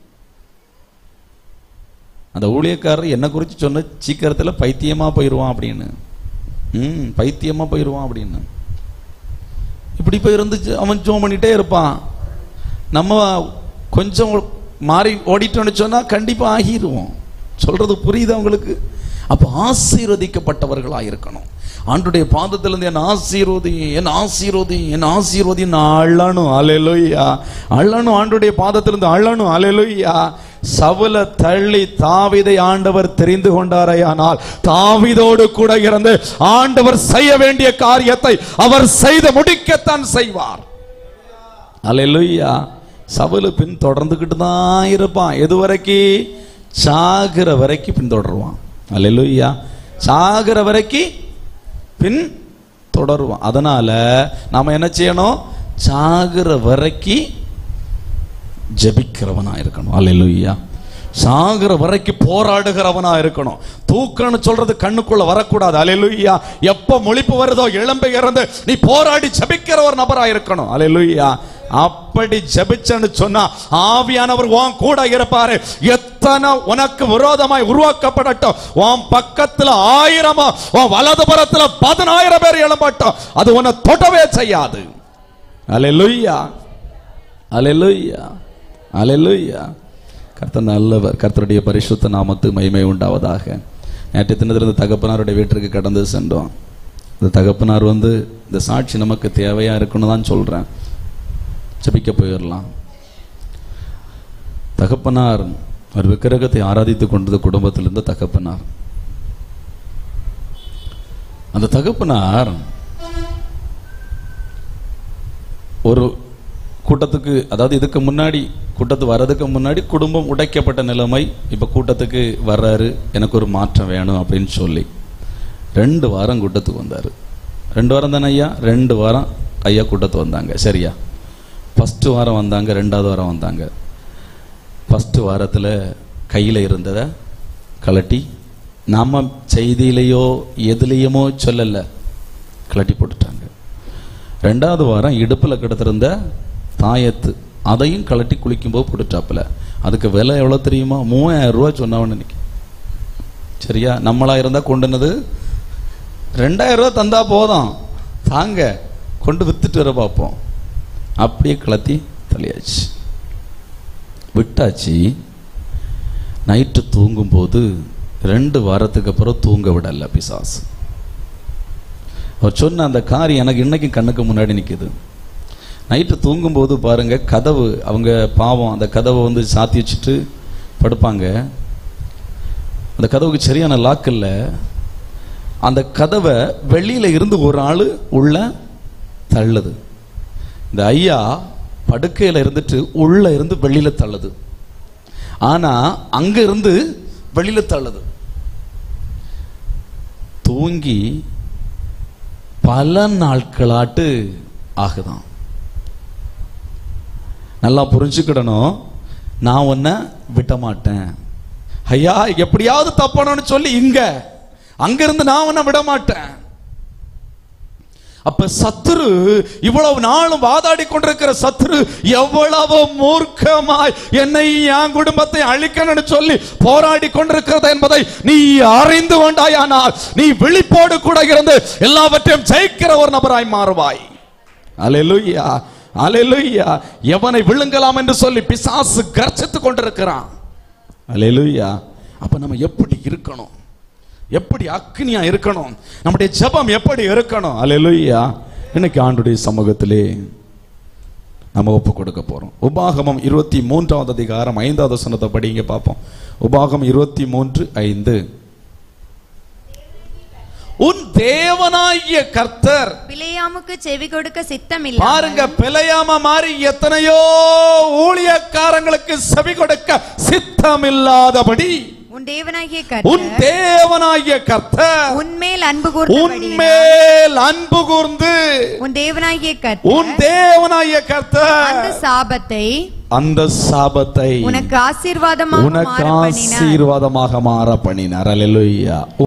[SPEAKER 1] அந்த ஊழியக்காரர் என்ன குறித்து சொன்ன சீக்கிரத்தில் பைத்தியமா போயிடுவான் அப்படின்னு ம் பைத்தியமா போயிடுவான் அப்படின்னு இப்படி போய் இருந்துச்சு அவன் ஜோம் பண்ணிட்டே இருப்பான் நம்ம கொஞ்சம் மாறி ஓடிட்டோம்னு சொன்னா கண்டிப்பா ஆகிருவோம் சொல்றது புரியுதா உங்களுக்கு அப்ப ஆசீர்வதிக்கப்பட்டவர்களா இருக்கணும் ஆண்டுடைய பாதத்திலிருந்து என் ஆசீர்வதி என் ஆசீர்வதி என் ஆசீர்வதி நான் அழணும் அலையலுய்யா அழணும் ஆண்டுடைய பாதத்திலிருந்து அழணும் அலையலுய்யா சவுல தள்ளி தாவிதை ஆண்டவர் தெரிந்து கொண்டாரையானால் தாவிதோடு கூட இருந்து ஆண்டவர் செய்ய வேண்டிய காரியத்தை அவர் செய்து முடிக்கத்தான் செய்வார் அலையலுய்யா சவுல பின் தொடர்ந்துகிட்டு தான் இருப்பான் எது வரைக்கும் சாகிற வரைக்கும் பின்தொடருவான் அலையலுய்யா சாகிற வரைக்கும் பின் தொடருவான் அதனால நாம என்ன செய்யணும் சாகிற வரைக்கும் ஜெபிக்கிறவனா இருக்கணும் அல்லேலூயா சாகிற வரைக்கும் போராடுகிறவனா இருக்கணும் தூக்கம்னு சொல்றது கண்ணுக்குள்ள வரக்கூடாது அலையலுய்யா எப்ப முழிப்பு வருதோ இளம்பு இறந்து நீ போராடி ஜெபிக்கிற ஒரு நபரா இருக்கணும் அலையலுய்யா அப்படி ஜெபிச்சன்னு சொன்னா ஆவியானவர் உன் கூட இருப்பாரு எத்தனை உனக்கு விரோதமாய் உருவாக்கப்படட்டும் உன் பக்கத்துல ஆயிரமா உன் வலதுபுறத்துல பதினாயிரம் பேர் எழும்பட்டும் அது உன்னை தொடவே செய்யாது அலையலுய்யா அலையலுய்யா அலையலுய்யா கர்த்தர் நல்லவர் கர்த்தருடைய பரிசுத்த நாமத்து மகிமை உண்டாவதாக நேற்று தினத்திலிருந்து தகப்பனாருடைய வீட்டிற்கு கடந்து சென்றோம் இந்த தகப்பனார் வந்து இந்த சாட்சி நமக்கு தேவையா இருக்குன்னு தான் சொல்றேன் ஜெபிக்க போயிடலாம் தகப்பனார் ஒரு விக்கிரகத்தை ஆராதித்துக் கொண்டது குடும்பத்தில் இருந்த தகப்பனார் அந்த தகப்பனார் ஒரு கூட்டத்துக்கு அதாவது இதுக்கு முன்னாடி கூட்டத்துக்கு வர்றதுக்கு முன்னாடி குடும்பம் உடைக்கப்பட்ட நிலைமை இப்ப கூட்டத்துக்கு வர்றாரு எனக்கு ஒரு மாற்றம் வேணும் அப்படின்னு சொல்லி ரெண்டு வாரம் கூட்டத்துக்கு வந்தாரு ரெண்டு வாரம் தானே ஐயா ரெண்டு வாரம் ஐயா கூட்டத்துக்கு வந்தாங்க சரியா ஃபர்ஸ்ட் வாரம் வந்தாங்க ரெண்டாவது வாரம் வந்தாங்க ஃபர்ஸ்ட் வாரத்துல கையில இருந்ததை கலட்டி நாம செய்தியிலையோ எதுலேயுமோ சொல்லல கலட்டி போட்டுட்டாங்க ரெண்டாவது வாரம் இடுப்புல கிடத்திருந்த தாயத்து அதையும் கலட்டி குளிக்கும்போது போட்டுட்டாப்புல அதுக்கு விலை எவ்வளவு தெரியுமா மூவாயிரம் ரூபாய் சொன்னவன் இன்னைக்கு சரியா நம்மளா இருந்தா கொண்டுனது ரெண்டாயிரம் ரூபாய் தந்தா போதும் தாங்க கொண்டு வித்துட்டு வர பார்ப்போம் அப்படியே கலத்தி தலையாச்சு விட்டாச்சு நைட்டு தூங்கும்போது ரெண்டு வாரத்துக்கு அப்புறம் தூங்க விடல பிசாசு அவர் சொன்ன அந்த காரியம் எனக்கு இன்னைக்கு கண்ணுக்கு முன்னாடி நிக்குது நைட்டு தூங்கும்போது பாருங்க கதவு அவங்க பாவம் அந்த கதவை வந்து சாத்தி வச்சுட்டு படுப்பாங்க அந்த கதவுக்கு சரியான லாக் இல்ல அந்த கதவை வெளியில இருந்து ஒரு ஆளு உள்ள தள்ளுது இந்த ஐயா படுக்கையில இருந்துட்டு உள்ள இருந்து வெளியில தள்ளுது ஆனா அங்க இருந்து வெளியில தள்ளுது தூங்கி பல நாட்களாட்டு ஆகுதான் நல்லா புரிஞ்சுக்கிடணும் நான் உன்னை விட மாட்டேன் ஐயா எப்படியாவது தப்பணும்னு சொல்லி இங்க அங்க இருந்து நான் உன்னை விட மாட்டேன் அப்ப சத்துரு இவ்வளவு நாளும் வாதாடி கொண்டிருக்கிற சத்துரு எவ்வளவு மூர்க்கமாய் என்னை என் குடும்பத்தை அழிக்கணும்னு சொல்லி போராடி கொண்டிருக்கிறது என்பதை நீ அறிந்து கொண்டாயானால் நீ விழிப்போடு கூட இருந்து எல்லாவற்றையும் ஜெயிக்கிற ஒரு நபராய் மாறுவாய் அலையலுய்யா அலையலுய்யா எவனை விழுங்கலாம் என்று சொல்லி பிசாசு கர்ச்சித்துக் கொண்டிருக்கிறான் அலையலுய்யா அப்ப நம்ம எப்படி இருக்கணும் எப்படி அக்னியா இருக்கணும் நம்முடைய ஜெபம் எப்படி இருக்கணும் அல்லேலூயா இன்னைக்கு ஆண்டுடைய சமூகத்திலே நம்ம ஒப்பு கொடுக்க போறோம் உபாகமம் இருபத்தி மூன்றாவது அதிகாரம் ஐந்தாவது வசனத்தை படிங்க பார்ப்போம் உபாகம் இருபத்தி மூன்று ஐந்து உன் தேவனாகிய கர்த்தர்
[SPEAKER 2] பிலேயாமுக்கு செவி கொடுக்க சித்தமில்லை
[SPEAKER 1] பாருங்க பிழையாம மாதிரி எத்தனையோ ஊழியக்காரங்களுக்கு செவி கொடுக்க சித்தமில்லாதபடி
[SPEAKER 2] உன் தேவனாகிய
[SPEAKER 1] உன்
[SPEAKER 2] கர்த்தர்
[SPEAKER 1] தேவனாகிய கர்த்தர்
[SPEAKER 2] உன்மேல் அன்பு கூர்ந்தபடியினால்
[SPEAKER 1] உன்மேல் அன்பு கூர்ந்து
[SPEAKER 2] உன் தேவனாகிய
[SPEAKER 1] உன்
[SPEAKER 2] கர்த்தர்
[SPEAKER 1] தேவனாகிய
[SPEAKER 2] அந்த
[SPEAKER 1] கர்த்தர்
[SPEAKER 2] சாபத்தை
[SPEAKER 1] அந்த சாபத்தை
[SPEAKER 2] உனக்கு ஆசீர்வாதமாக
[SPEAKER 1] உனக்கு
[SPEAKER 2] மாற பண்ணினார்
[SPEAKER 1] ஆசீர்வாதமாக மாற பண்ணினார் அல்லேலூயா